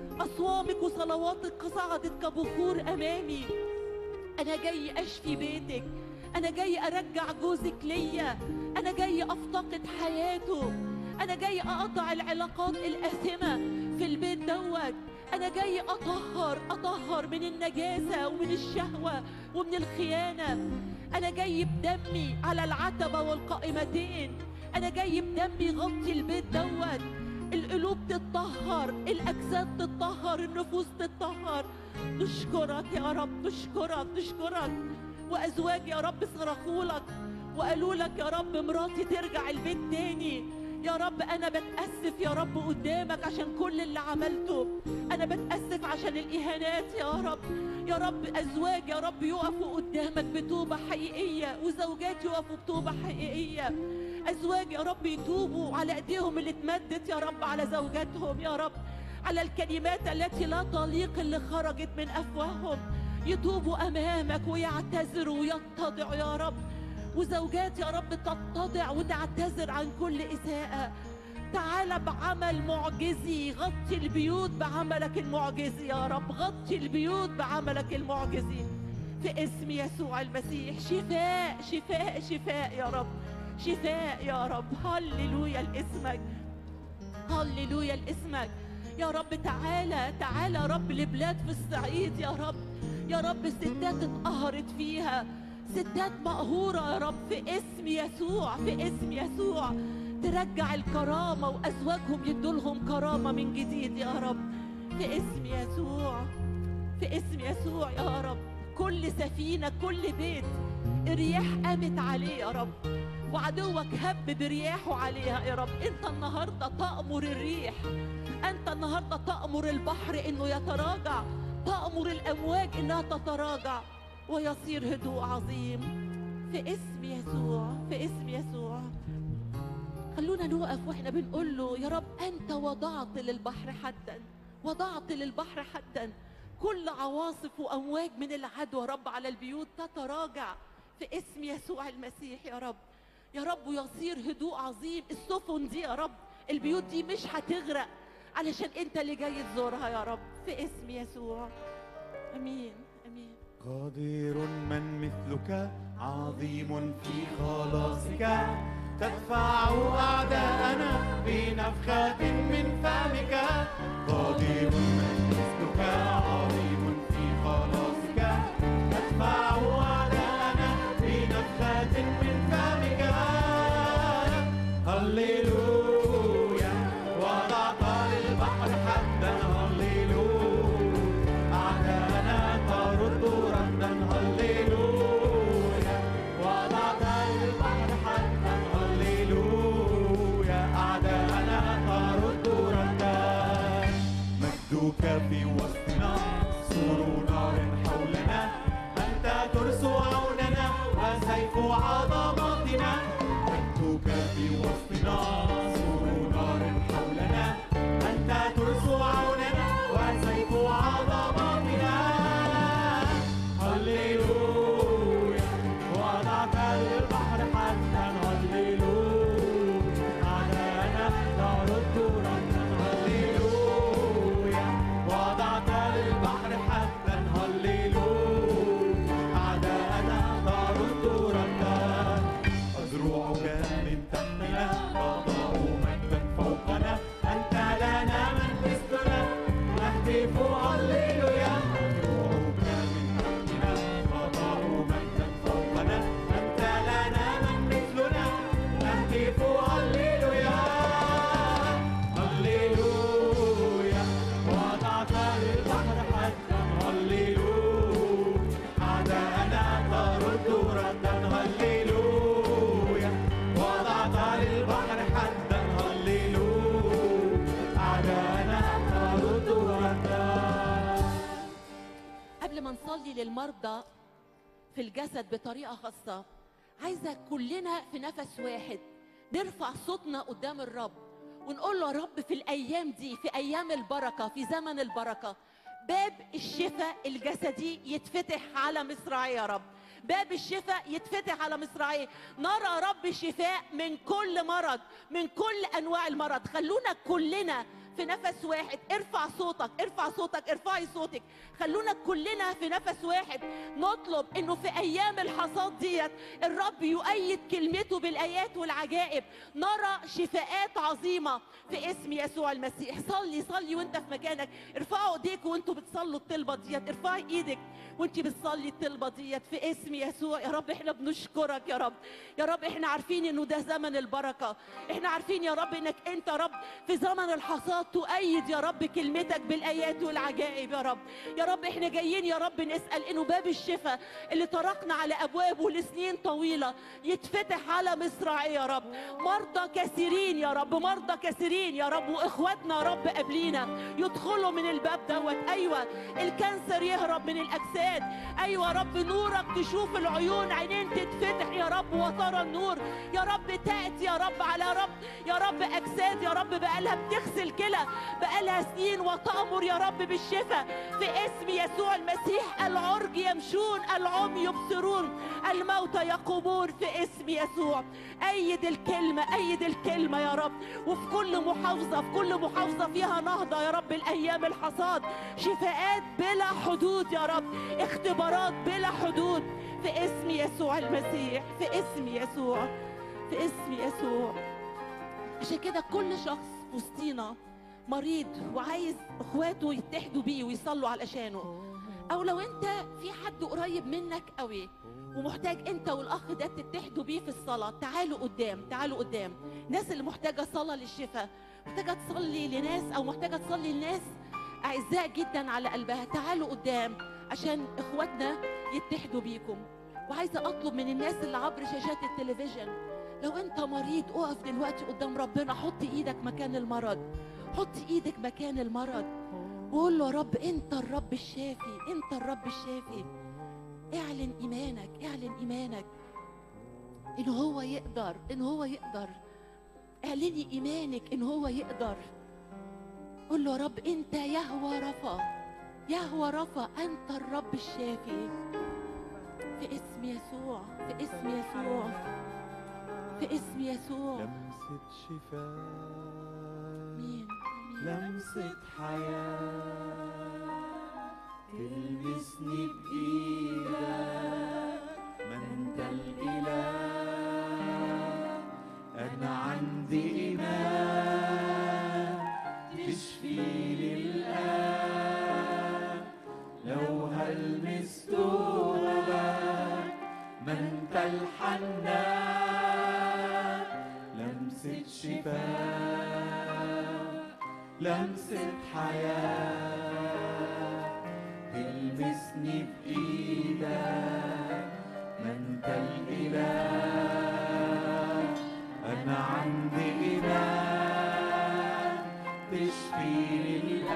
أصوامك وصلواتك صعدت كبخور أمامي أنا جاي أشفي بيتك أنا جاي أرجع جوزك ليا أنا جاي أفتقد حياته أنا جاي أقطع العلاقات الآثمة في البيت دوت أنا جاي أطهر أطهر من النجاسة ومن الشهوة ومن الخيانة أنا جاي بدمي على العتبة والقائمتين أنا جاي بدمي غطي البيت دوت القلوب تتطهر الأجساد تتطهر النفوس تتطهر نشكرك يا رب نشكرك نشكرك وأزواج يا رب صرخوا لك وقالوا لك يا رب مراتي ترجع البيت تاني يا رب أنا بتأسف يا رب قدامك عشان كل اللي عملته أنا بتأسف عشان الإهانات يا رب يا رب أزواج يا رب يقفوا قدامك بتوبة حقيقية وزوجات يقفوا بتوبة حقيقية أزواج يا رب يتوبوا على أيديهم اللي اتمدت يا رب على زوجاتهم يا رب على الكلمات التي لا تليق اللي خرجت من أفواههم يتوبوا أمامك ويعتذروا ويتضعوا يا رب وزوجات يا رب تتضع وتعتذر عن كل إساءة تعال بعمل معجزي غطي البيوت بعملك المعجزي يا رب غطي البيوت بعملك المعجزي في اسم يسوع المسيح شفاء شفاء شفاء يا رب شفاء يا رب هللويا لاسمك هللويا لاسمك يا رب تعالى تعالى يا رب لبلاد في الصعيد يا رب يا رب ستات اتقهرت فيها ستات مقهورة يا رب في اسم يسوع في اسم يسوع ترجع الكرامة وأزواجهم يدولهم كرامة من جديد يا رب في اسم يسوع في اسم يسوع يا رب كل سفينة كل بيت الرياح قامت عليه يا رب وعدوك هب برياحه عليها يا رب انت النهارده تأمر الريح انت النهارده تأمر البحر انه يتراجع تأمر الامواج انها تتراجع ويصير هدوء عظيم في اسم يسوع في اسم يسوع خلونا نوقف واحنا بنقول له يا رب انت وضعت للبحر حدا وضعت للبحر حدا كل عواصف وامواج من العدوى رب على البيوت تتراجع في اسم يسوع المسيح يا رب يا رب ويصير هدوء عظيم السفن دي يا رب البيوت دي مش هتغرق علشان انت اللي جاي تزورها يا رب في اسم يسوع امين امين قدير من مثلك عظيم في خلاصك تدفع أعداءنا بنفخة من فمك قدير من مثلك عظيم في خلاصك تدفع أعداءنا بنفخة من فمك هللويا وضعت للبحر حدا هللويا أعداءنا ترد ردا هللويا وضعت للبحر حدا هللويا أعداءنا ترد ردا مجدك في وسطنا سور نار حولنا أنت ترس عوننا وسيف عظمتنا مجدك في وسطنا للمرضى في الجسد بطريقه خاصه عايزه كلنا في نفس واحد نرفع صوتنا قدام الرب ونقول له يا رب في الايام دي في ايام البركه في زمن البركه باب الشفاء الجسدي يتفتح على مصراعي يا رب باب الشفاء يتفتح على مصراعيه نرى رب شفاء من كل مرض من كل انواع المرض خلونا كلنا في نفس واحد ارفع صوتك ارفع صوتك ارفعي صوتك خلونا كلنا في نفس واحد نطلب انه في ايام الحصاد ديت الرب يؤيد كلمته بالايات والعجائب نرى شفاءات عظيمه في اسم يسوع المسيح صلي صلي وانت في مكانك ارفعوا ايديك وانتوا بتصلوا الطلبه ديت ارفعي ايدك وانت بتصلي الطلبه ديت في اسم يسوع يا رب احنا بنشكرك يا رب يا رب احنا عارفين انه ده زمن البركه احنا عارفين يا رب انك انت يا رب في زمن الحصاد تؤيد يا رب كلمتك بالايات والعجائب يا رب يا رب احنا جايين يا رب نسال انه باب الشفاء اللي طرقنا على ابوابه لسنين طويله يتفتح على مصراعي يا رب مرضى كثيرين يا رب مرضى كثيرين يا رب واخواتنا يا رب قبلينا يدخلوا من الباب دوت ايوه الكانسر يهرب من الاجساد ايوه يا رب نورك تشوف العيون عينين تتفتح يا رب وترى النور يا رب تاتي يا رب على رب يا رب اجساد يا رب بقالها بتغسل كلى بقالها سنين وتامر يا رب بالشفاء في اسم يسوع المسيح العرج يمشون العمي يبصرون الموتى يقومون في اسم يسوع ايد الكلمه ايد الكلمه يا رب وفي كل محافظه في كل محافظه فيها نهضه يا رب الايام الحصاد شفاءات بلا حدود يا رب اختبارات بلا حدود في اسم يسوع المسيح في اسم يسوع في اسم يسوع عشان كده كل شخص وسطينا مريض وعايز اخواته يتحدوا بيه ويصلوا علشانه او لو انت في حد قريب منك قوي ومحتاج انت والاخ ده تتحدوا بيه في الصلاه تعالوا قدام تعالوا قدام الناس اللي محتاجه صلاه للشفاء محتاجه تصلي لناس او محتاجه تصلي لناس اعزاء جدا على قلبها تعالوا قدام عشان اخواتنا يتحدوا بيكم وعايزه اطلب من الناس اللي عبر شاشات التلفزيون لو انت مريض اقف دلوقتي قدام ربنا حط ايدك مكان المرض حط ايدك مكان المرض وقول له يا رب انت الرب الشافي انت الرب الشافي اعلن ايمانك اعلن ايمانك ان هو يقدر ان هو يقدر اعلني ايمانك ان هو يقدر قول له يا رب انت يهوى رفا يهوى رفا انت الرب الشافي في اسم يسوع في اسم يسوع في اسم يسوع لمسة شفاء مين مين لمسة حياة تلمسني بإيدك ما انت الإله أنا عندي إيمان تشفيني الآن لو هلمس ثوبك ما انت الحنان لمسة شفاء لمسة حياة تلمسني بإيدك ما انت الإله أنا عندي إيمان تشفيني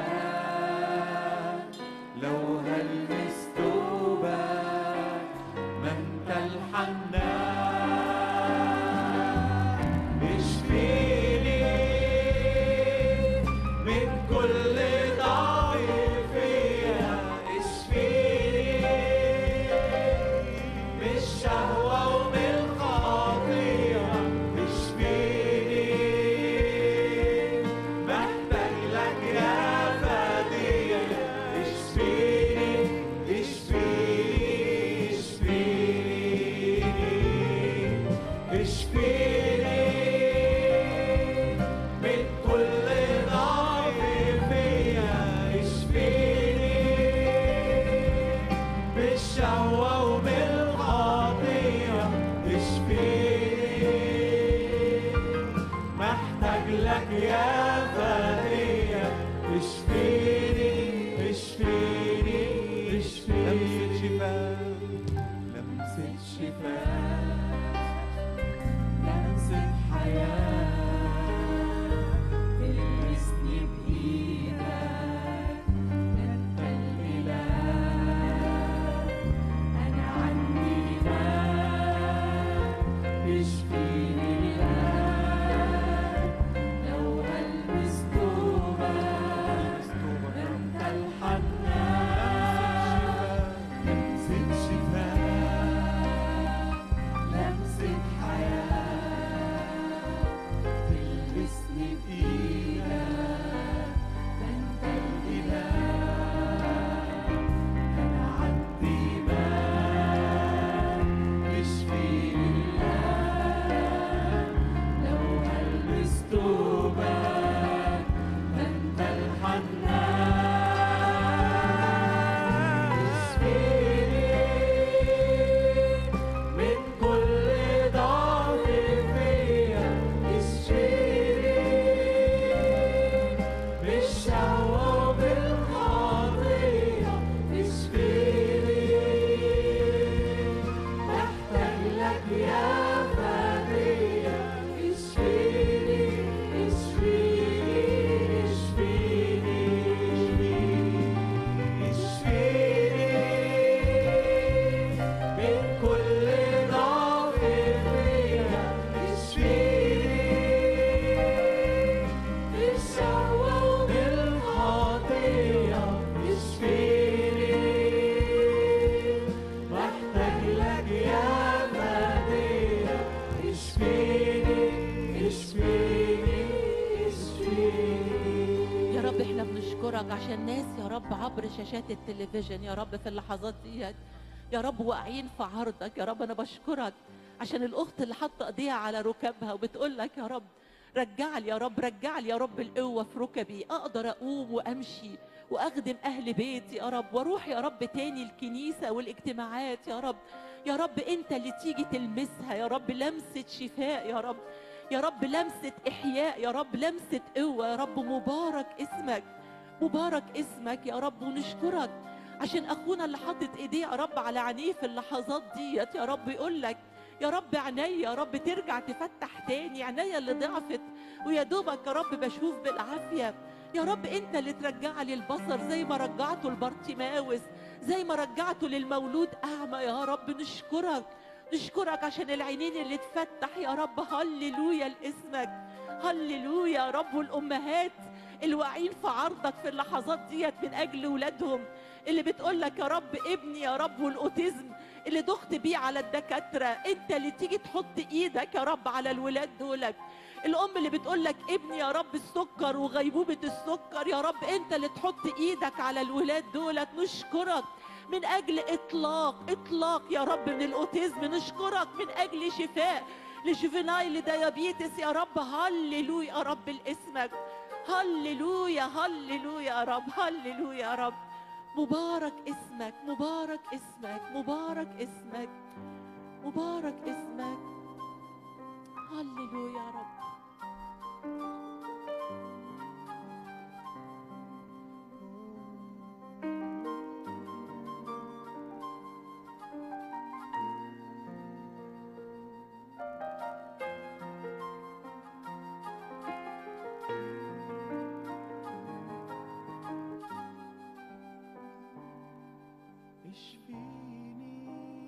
الآن لو هلمس ثوبك ما انت الحنان اشفيني من كل ضعف فيا اشفيني من الشهوة ومن الخطيئة اشفيني محتاج لك يا فدية اشفيني اشفيني اشفيني اشفيني من كل ضعف فيا اشفيني بالشهوة وبالخطيئة اشفيني محتاج لك يا فدية اشفيني اشفيني اشفيني لمسة شفاء لمسة حياة تلمسني بإيدك أنت الإله اشفيني الآن لو هلمس توبك أنت الحنان لمسة شفاء لمسة حياة تلبسني بإيدك أنت الإله أنا عندي باب يشفيني الآن لو هلمس توبك أنت الحنان اشفيني من كل ضعف فيا اشفيني بالشهوة وبالخطية اشفيني محتاج لك يا فدية اشفيني اشفيني اشفيني اشفيني من كل ضعف فيا اشفيني بالشهوة وبالخطية اشفيني محتاج لك يا فدية اشفيني اشفيني اشفيني يا رب احنا بنشكرك عشان ناس يا رب عبر شاشات التلفزيون يا رب في اللحظات ديت يا رب واقعين في عرضك يا رب انا بشكرك عشان الاخت اللي حاطه ايديها على ركبها وبتقول لك يا رب رجع لي يا رب رجع لي يا رب القوه في ركبي اقدر اقوم وامشي واخدم اهل بيتي يا رب واروح يا رب تاني الكنيسه والاجتماعات يا رب يا رب انت اللي تيجي تلمسها يا رب لمسه شفاء يا رب يا رب لمسه احياء يا رب لمسه قوه يا رب مبارك اسمك مبارك اسمك يا رب ونشكرك عشان اخونا اللي حاطط ايديه يا رب على عينيه في اللحظات ديت يا رب يقول لك يا رب عينيا يا رب ترجع تفتح تاني عينيا اللي ضعفت ويا دوبك يا رب بشوف بالعافيه يا رب انت اللي ترجع لي البصر زي ما رجعته لبرتيماوس زي ما رجعته للمولود اعمى يا رب نشكرك نشكرك عشان العينين اللي تفتح يا رب هللويا لاسمك هللويا يا رب والامهات اللي واقعين في عرضك في اللحظات ديت من اجل ولادهم اللي بتقول لك يا رب ابني يا رب والاوتيزم اللي دخت بيه على الدكاتره انت اللي تيجي تحط ايدك يا رب على الولاد دولت الام اللي بتقول لك ابني يا رب السكر وغيبوبه السكر يا رب انت اللي تحط ايدك على الولاد دولت نشكرك من اجل اطلاق اطلاق يا رب من الاوتيزم نشكرك من اجل شفاء لجوفينايل ديابيتس يا رب هللويا يا رب لاسمك هللويا هللويا يا رب هللويا يا رب مبارك اسمك مبارك اسمك مبارك اسمك مبارك اسمك هللويا يا رب اشفيني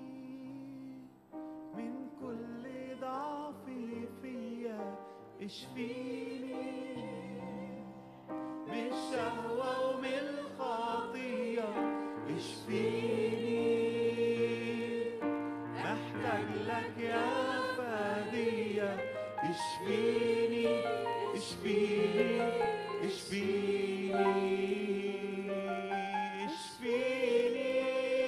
من كل ضعف فيا اشفيني من الشهوة ومن الخطية اشفيني محتاج لك يا فدية اشفيني اشفيني اشفيني اشفيني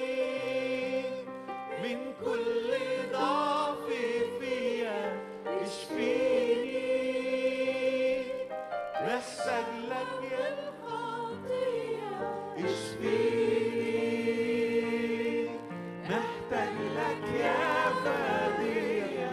من كل ضعف فيا اشفيني محتاج لك يا الخطية اشفيني محتاج لك يا فدية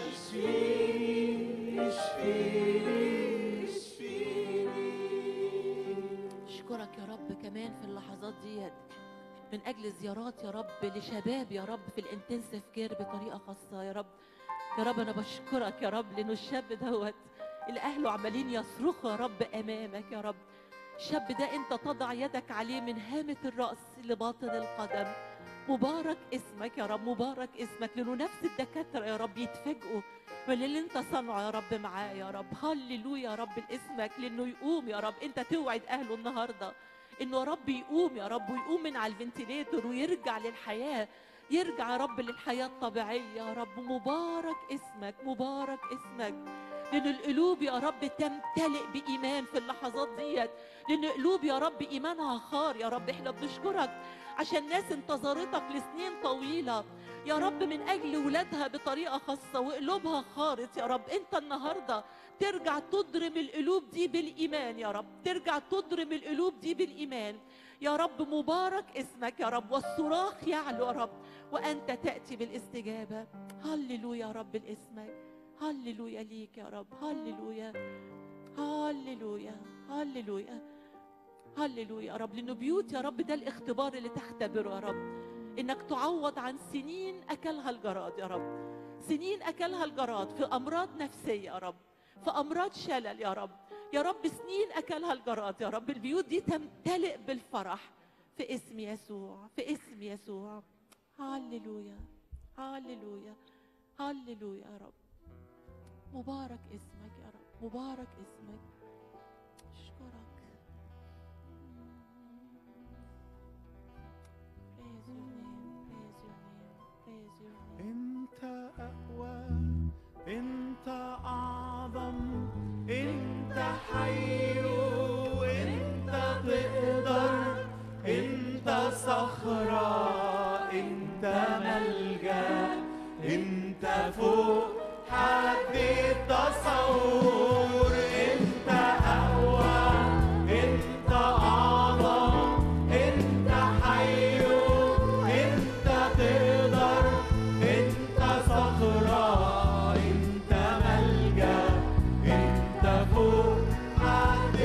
اشفيني اشفيني اشفيني اشكرك يا رب كمان في اللحظات ديت من اجل زيارات يا رب لشباب يا رب في الانتنسيف كير بطريقه خاصه يا رب يا رب انا بشكرك يا رب لانه الشاب دوت اللي اهله عمالين يصرخوا يا رب امامك يا رب الشاب ده انت تضع يدك عليه من هامه الراس لباطن القدم مبارك اسمك يا رب مبارك اسمك لانه نفس الدكاتره يا رب يتفاجئوا من اللي انت صنعه يا رب معاه يا رب هللويا يا رب لاسمك لانه يقوم يا رب انت توعد اهله النهارده انه يا رب يقوم يا رب ويقوم من على الفنتليتور ويرجع للحياه يرجع يا رب للحياه الطبيعيه يا رب مبارك اسمك مبارك اسمك لان القلوب يا رب تمتلئ بايمان في اللحظات ديت لان قلوب يا رب ايمانها خار يا رب احنا بنشكرك عشان ناس انتظرتك لسنين طويله يا رب من اجل ولادها بطريقه خاصه وقلوبها خارت يا رب انت النهارده ترجع تضرم القلوب دي بالايمان يا رب ترجع تضرم القلوب دي بالايمان يا رب مبارك اسمك يا رب والصراخ يعلو يا رب وانت تاتي بالاستجابه هللويا يا رب لاسمك هللويا ليك يا رب هللويا هللويا هللويا هللويا يا رب لانه بيوت يا رب ده الاختبار اللي تختبره يا رب انك تعوض عن سنين اكلها الجراد يا رب سنين اكلها الجراد في امراض نفسيه يا رب في امراض شلل يا رب يا رب سنين اكلها الجراد يا رب البيوت دي تمتلئ بالفرح في اسم يسوع في اسم يسوع هللويا هللويا هللويا يا رب مبارك اسمك يا رب مبارك اسمك اشكرك Praise your name, praise your name, praise your name. انت اقوى انت اعظم انت حي وانت تقدر انت صخرة انت ملجأ انت فوق حد التصور انت اقوى انت اعظم انت حي انت تقدر انت صخرة انت ملجأ انت فوق حد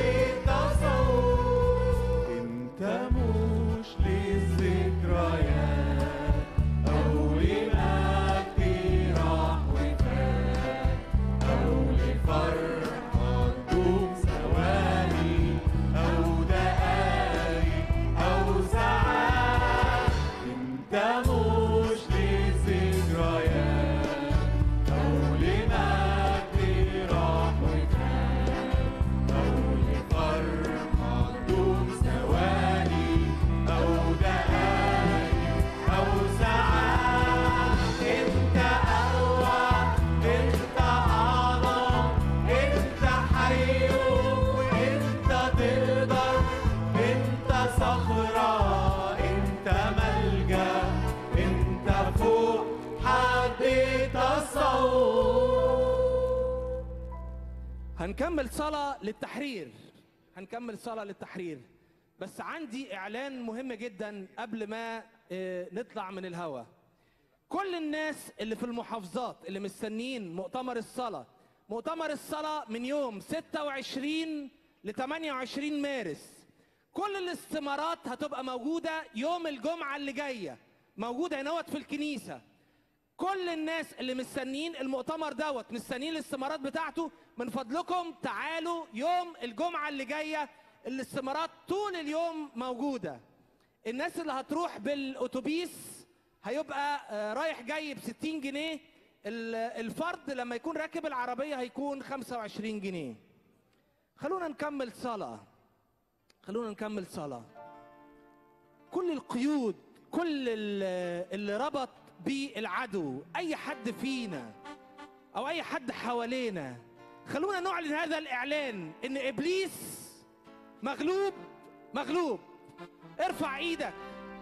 التصور انت مش للذكريات او لمجد راح وفات او لفرحة دوم ثواني او دقايق او ساعات انت مش للذكريات او لمجد راح وفات او لفرحة دوم ثواني او دقايق او ساعات انت اقوى انت اعظم انت حي وانت تقدر انت صخرة انت ملجأ انت فوق حد تصور هنكمل صلاة للتحرير هنكمل صلاة للتحرير بس عندي إعلان مهم جدا قبل ما آه، نطلع من الهوا كل الناس اللي في المحافظات اللي مستنيين مؤتمر الصلاة مؤتمر الصلاة من يوم 26 ل 28 مارس كل الاستمارات هتبقى موجودة يوم الجمعة اللي جاية موجودة هنا في الكنيسة كل الناس اللي مستنيين المؤتمر دوت مستنيين الاستمارات بتاعته من فضلكم تعالوا يوم الجمعة اللي جاية الاستمارات طول اليوم موجودة الناس اللي هتروح بالأتوبيس هيبقى آه، رايح جاي ب 60 جنيه ال- الفرد لما يكون راكب العربية هيكون 25 جنيه خلونا نكمل صلاة خلونا نكمل صلاة كل القيود كل ال- اللي ربط بيه العدو اي حد فينا او اي حد حوالينا خلونا نعلن هذا الاعلان ان ابليس مغلوب مغلوب ارفع ايدك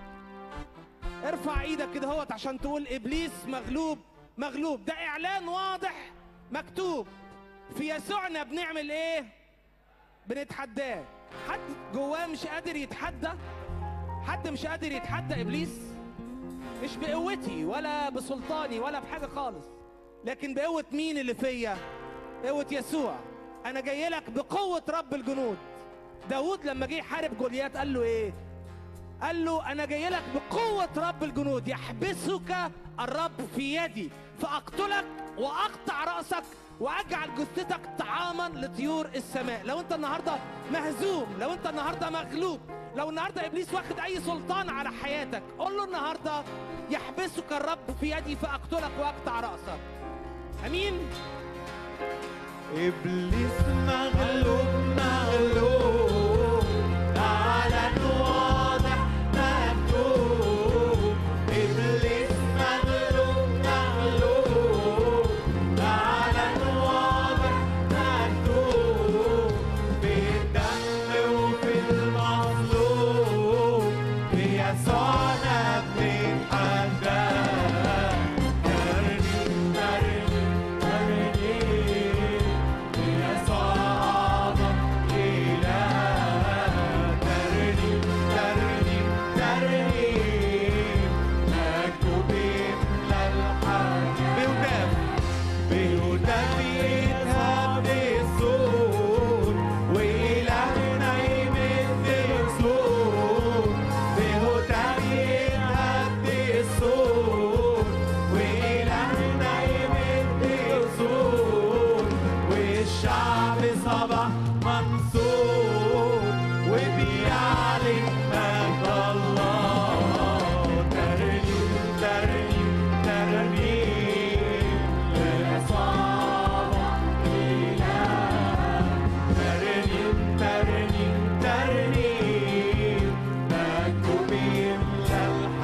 ارفع ايدك كده هوت عشان تقول ابليس مغلوب مغلوب ده اعلان واضح مكتوب في يسوعنا بنعمل ايه بنتحداه حد جواه مش قادر يتحدى حد مش قادر يتحدى ابليس مش بقوتي ولا بسلطاني ولا بحاجه خالص لكن بقوه مين اللي فيا قوه يسوع انا جاي لك بقوه رب الجنود داود لما جه يحارب جوليات قال له ايه قال له انا جاي لك بقوه رب الجنود يحبسك الرب في يدي فاقتلك واقطع راسك واجعل جثتك طعاما لطيور السماء لو انت النهارده مهزوم لو انت النهارده مغلوب لو النهارده ابليس واخد اي سلطان على حياتك قول له النهارده يحبسك الرب في يدي فاقتلك واقطع راسك امين إبليس مغلوب مغلوب أعلن واضح مكتوب إبليس مغلوب مغلوب أعلن واضح مكتوب في الدم وفي المظلوم بيسوعنا بنتحدى ترنيم ترنيم ترنيم بيسوع أعظم إله ترنيم ترنيم ترنيم مكتوب يملى الحياة بهتاف بهتاف يذهب السور وإلهنا يمد السور بهتاف يذهب السور وإلهنا يمد السور والشعب صبح منصور وبيعلن مجد الله ترنيم ترنيم ترنيم لصالح إله ترنيم ترنيم ترنيم مكتوب يملى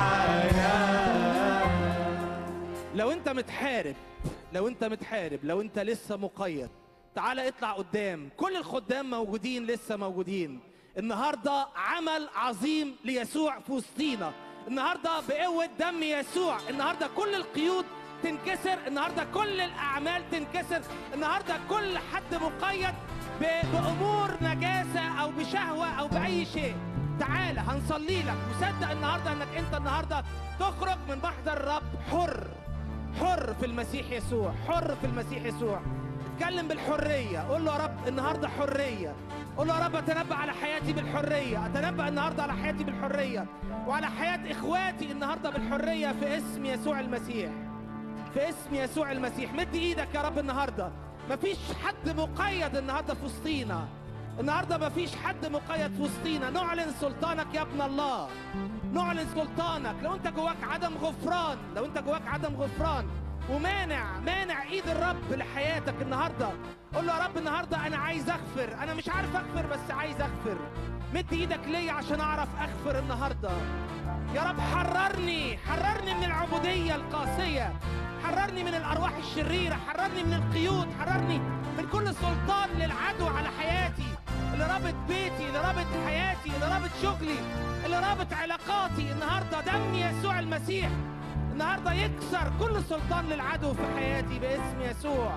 الحياة لو انت متحارب لو انت متحارب لو انت لسه مقيد تعال اطلع قدام كل الخدام موجودين لسه موجودين النهارده عمل عظيم ليسوع في وسطينا النهارده بقوه دم يسوع النهارده كل القيود تنكسر النهارده كل الاعمال تنكسر النهارده كل حد مقيد ب- بامور نجاسه او بشهوه او باي شيء تعال هنصلي لك وصدق النهارده انك انت النهارده تخرج من محضر الرب حر حر في المسيح يسوع حر في المسيح يسوع اتكلم بالحرية قول له يا رب النهاردة حرية قول له يا رب أتنبأ على حياتي بالحرية أتنبأ النهاردة على حياتي بالحرية وعلى حياة إخواتي النهاردة بالحرية في اسم يسوع المسيح في اسم يسوع المسيح مد ايدك يا رب النهارده مفيش حد مقيد النهارده في وسطينا النهارده مفيش حد مقيد في وسطينا نعلن سلطانك يا ابن الله نعلن سلطانك لو انت جواك عدم غفران لو انت جواك عدم غفران ومانع مانع ايد الرب لحياتك النهارده قول له يا رب النهارده انا عايز اغفر انا مش عارف اغفر بس عايز اغفر مد ايدك ليا عشان اعرف اغفر النهارده يا رب حررني حررني من العبودية القاسية حررني من الأرواح الشريرة حررني من القيود حررني من كل سلطان للعدو على حياتي اللي رابط بيتي اللي رابط حياتي اللي رابط شغلي اللي رابط علاقاتي النهاردة دم يسوع المسيح النهاردة يكسر كل سلطان للعدو في حياتي باسم يسوع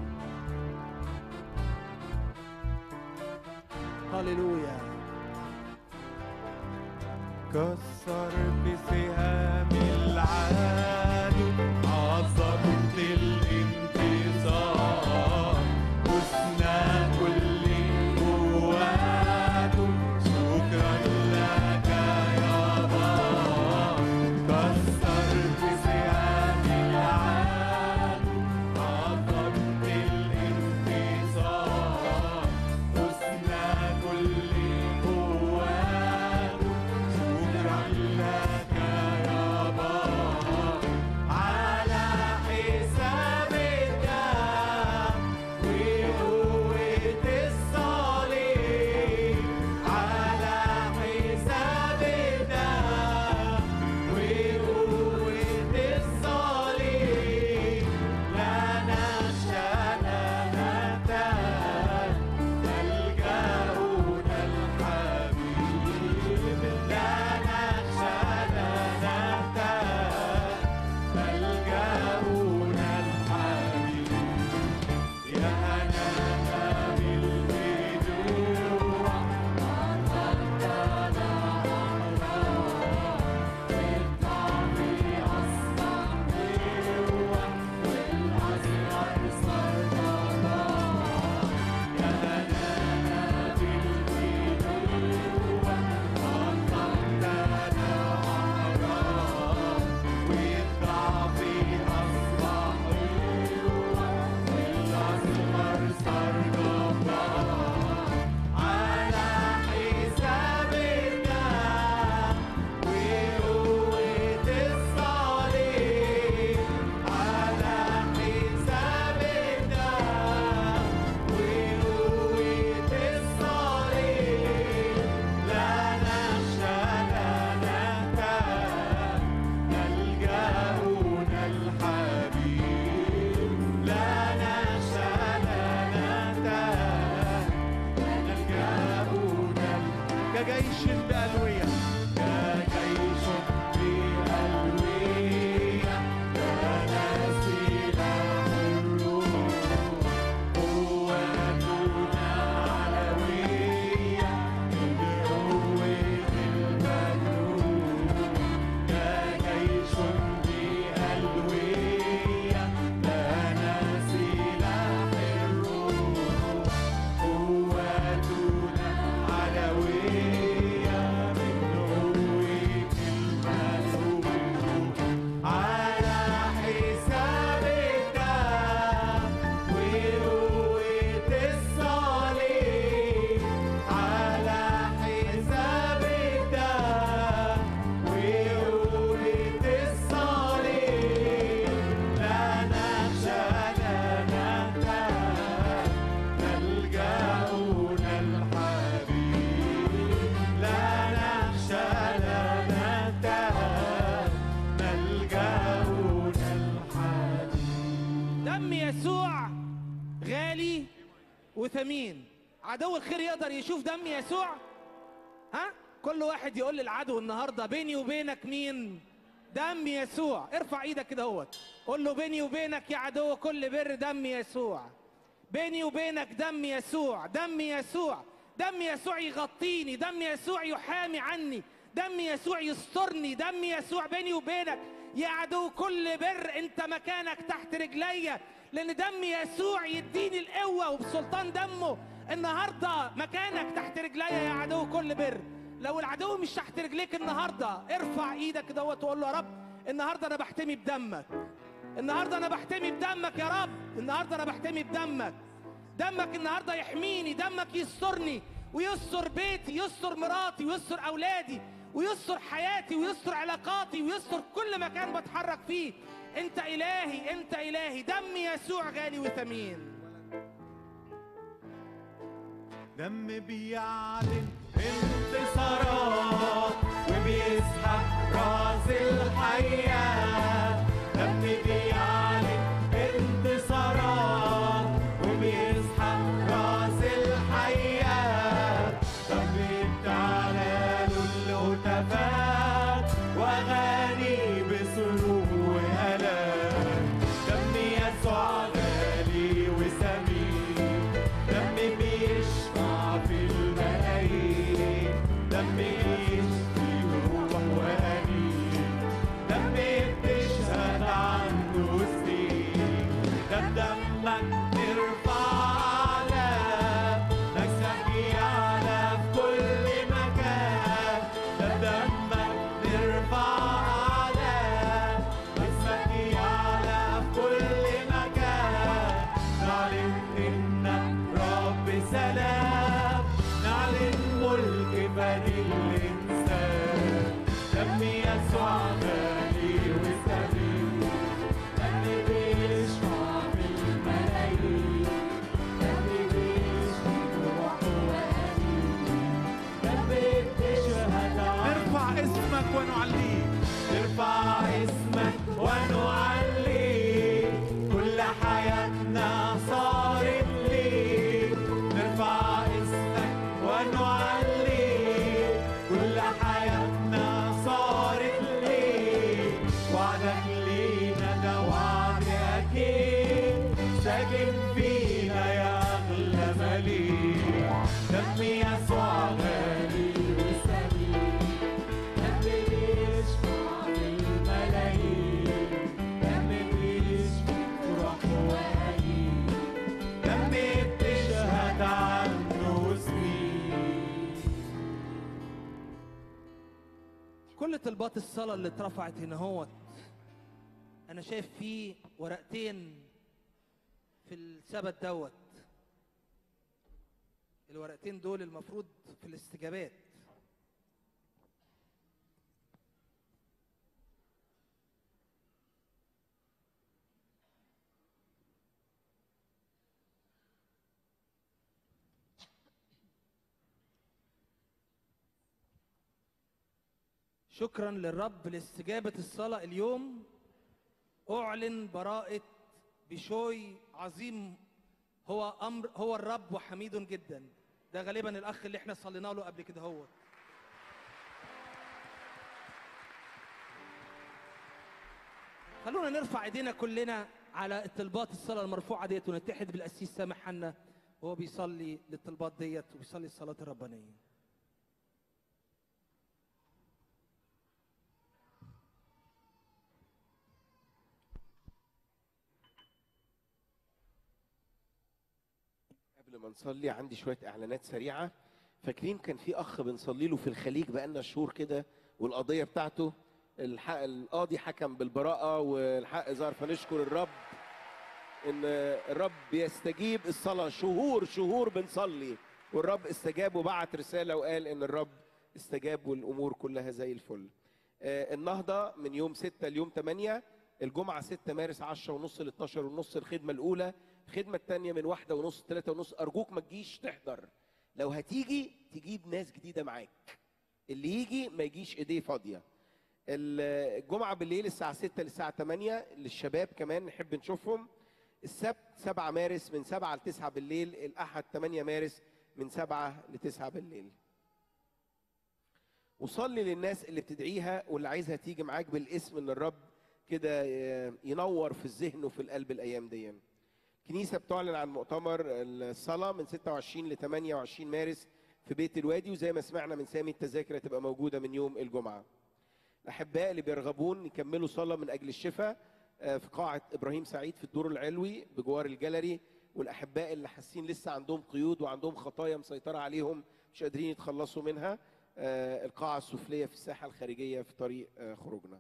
هللويا كسر بسهام العدو عظمت الانتصار حسنى كل قواته شكرا لك يا بار كسر بسهام العدو عظمت الانتصار حسنى كل قواته شكرا لك يا بار دم يسوع غالي وثمين عدو الخير يقدر يشوف دم يسوع ها كل واحد يقول للعدو النهارده بيني وبينك مين دم يسوع ارفع ايدك كده اهوت قول له بيني وبينك يا عدو كل بر دم يسوع بيني وبينك دم يسوع دم يسوع دم يسوع يغطيني دم يسوع يحامي عني دم يسوع يسترني دم يسوع بيني وبينك يا عدو كل بر انت مكانك تحت رجليا لان دم يسوع يديني القوه وبسلطان دمه النهارده مكانك تحت رجليا يا عدو كل بر لو العدو مش تحت رجليك النهارده ارفع ايدك دوت وقول له يا رب النهارده انا بحتمي بدمك النهارده انا بحتمي بدمك يا رب النهارده انا بحتمي بدمك دمك النهارده يحميني دمك يسترني ويستر بيتي يستر مراتي ويستر اولادي ويستر حياتي ويستر علاقاتي ويستر كل مكان بتحرك فيه انت الهي انت الهي دم يسوع غالي وثمين دم بيعلن انتصارات وبيسحب راس الحياة دم بيعلن انتصارات وبيسحب راس الحياة دم بتعلن الهتافات واغاني بسرور وهلال دم يسوع غالي وثمين دم بيشفع في الملايين دم يشفي روح وأنين دم بتشهد عنه سنين ده بدمك نرفع علام نكسك يعلى في كل مكان ده بدمك نرفع علام نكسك يعلى في كل مكان نعلن إنك رب سلام نعلن ملك بني الإنسان دم يسوع غالي وثمين دم بيشفع في الملايين دم بيشفي روح وأنين دم بتشهد نرفع اسمك ونعليك نرفع اسمك ونعليك كل حياتنا صارت ليك نرفع اسمك ونعليك كل حياتنا صارت ليك وعدك لينا ده وعد اكيد ساكن فينا يا اغلى مليك دم يسوع غالي وسمين دم بيشفع في الملايين دم بيشفي روح وأنين دم بتشهد عنه سنين كل طلبات الصلاة اللي اترفعت هنا هوت أنا شايف فيه ورقتين في السبت دوت الورقتين دول المفروض في الاستجابات شكرا للرب لاستجابة الصلاة اليوم أعلن براءة بشوي عظيم هو أمر هو الرب وحميد جدا ده غالبا الأخ اللي احنا صلينا له قبل كده هو خلونا نرفع ايدينا كلنا على الطلبات الصلاة المرفوعة ديت ونتحد بالقسيس سامح حنا وهو بيصلي للطلبات ديت وبيصلي الصلاة الربانية قبل ما نصلي عندي شويه اعلانات سريعه فاكرين كان في اخ بنصلي له في الخليج بقالنا شهور كده والقضيه بتاعته الحق القاضي حكم بالبراءه والحق ظهر فنشكر الرب ان الرب بيستجيب الصلاه شهور شهور بنصلي والرب استجاب وبعت رساله وقال ان الرب استجاب والامور كلها زي الفل آه، النهضه من يوم 6 ليوم 8 الجمعه 6 مارس 10 ونص ل 12 ونص الخدمه الاولى الخدمه الثانيه من واحدة ونص 3 ونص ارجوك ما تجيش تحضر لو هتيجي تجيب ناس جديده معاك اللي يجي ما يجيش ايديه فاضيه الجمعه بالليل الساعه 6 للساعه 8 للشباب كمان نحب نشوفهم السبت 7 مارس من 7 ل 9 بالليل الاحد 8 مارس من 7 ل 9 بالليل وصلي للناس اللي بتدعيها واللي عايزها تيجي معاك بالاسم ان الرب كده ينور في الذهن وفي القلب الايام دي الكنيسه بتعلن عن مؤتمر الصلاه من 26 ل 28 مارس في بيت الوادي وزي ما سمعنا من سامي التذاكر هتبقى موجوده من يوم الجمعه الاحباء اللي بيرغبون يكملوا صلاه من اجل الشفاء آه، في قاعه ابراهيم سعيد في الدور العلوي بجوار الجاليري والاحباء اللي حاسين لسه عندهم قيود وعندهم خطايا مسيطره عليهم مش قادرين يتخلصوا منها آه، القاعه السفليه في الساحه الخارجيه في طريق آه، خروجنا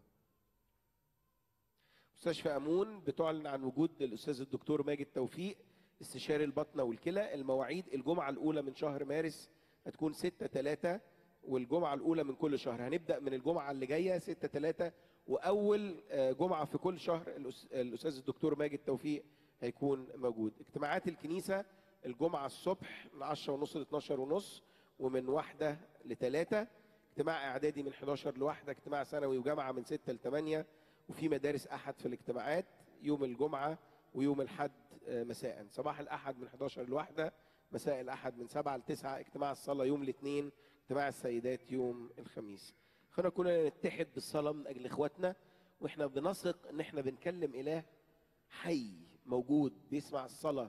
مستشفى امون بتعلن عن وجود الاستاذ الدكتور ماجد توفيق استشاري البطنه والكلى المواعيد الجمعه الاولى من شهر مارس هتكون 6 3 والجمعه الاولى من كل شهر هنبدا من الجمعه اللي جايه 6 3 واول آه، جمعه في كل شهر الأس- الاستاذ الدكتور ماجد توفيق هيكون موجود اجتماعات الكنيسه الجمعه الصبح من 10 ونص ل 12 ونص ومن واحدة لثلاثة اجتماع اعدادي من 11 لواحدة اجتماع ثانوي وجامعة من 6 ل 8 وفي مدارس احد في الاجتماعات يوم الجمعة ويوم الحد آه، مساء صباح الاحد من 11 لواحدة مساء الاحد من 7 ل 9 اجتماع الصلاة يوم الاثنين اجتماع السيدات يوم الخميس خلينا كلنا نتحد بالصلاة من اجل اخواتنا واحنا بنثق ان احنا بنكلم اله حي موجود بيسمع الصلاه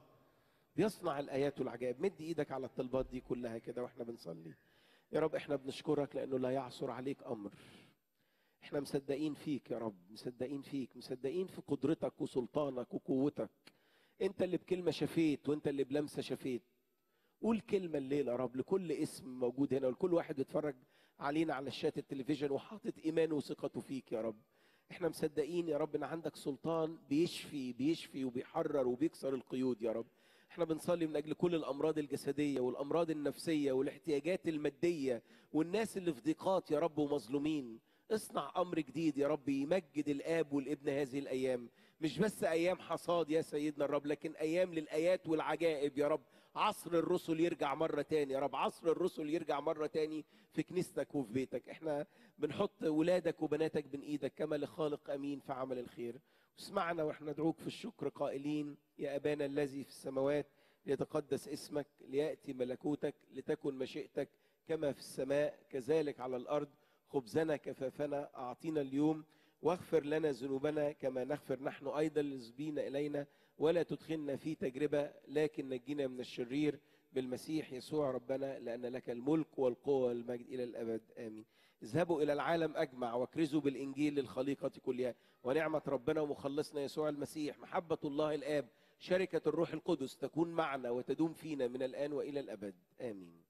بيصنع الايات والعجائب مد ايدك على الطلبات دي كلها كده واحنا بنصلي يا رب احنا بنشكرك لانه لا يعثر عليك امر احنا مصدقين فيك يا رب مصدقين فيك مصدقين في قدرتك وسلطانك وقوتك انت اللي بكلمه شفيت وانت اللي بلمسه شفيت قول كلمه الليله يا رب لكل اسم موجود هنا ولكل واحد بيتفرج علينا على شاشة التلفزيون وحاطط ايمانه وثقته فيك يا رب احنا مصدقين يا رب ان عندك سلطان بيشفي بيشفي وبيحرر وبيكسر القيود يا رب احنا بنصلي من اجل كل الامراض الجسديه والامراض النفسيه والاحتياجات الماديه والناس اللي في ضيقات يا رب ومظلومين اصنع امر جديد يا رب يمجد الاب والابن هذه الايام مش بس ايام حصاد يا سيدنا الرب لكن ايام للايات والعجائب يا رب عصر الرسل يرجع مرة تاني يا رب عصر الرسل يرجع مرة تاني في كنيستك وفي بيتك احنا بنحط ولادك وبناتك بين ايدك كما لخالق امين في عمل الخير اسمعنا واحنا ندعوك في الشكر قائلين يا ابانا الذي في السماوات ليتقدس اسمك لياتي ملكوتك لتكن مشيئتك كما في السماء كذلك على الارض خبزنا كفافنا اعطينا اليوم واغفر لنا ذنوبنا كما نغفر نحن ايضا للذنوبين الينا ولا تدخلنا في تجربه لكن نجينا من الشرير بالمسيح يسوع ربنا لان لك الملك والقوه والمجد الى الابد امين اذهبوا الى العالم اجمع واكرزوا بالانجيل للخليقه كلها ونعمه ربنا ومخلصنا يسوع المسيح محبه الله الاب شركه الروح القدس تكون معنا وتدوم فينا من الان والى الابد امين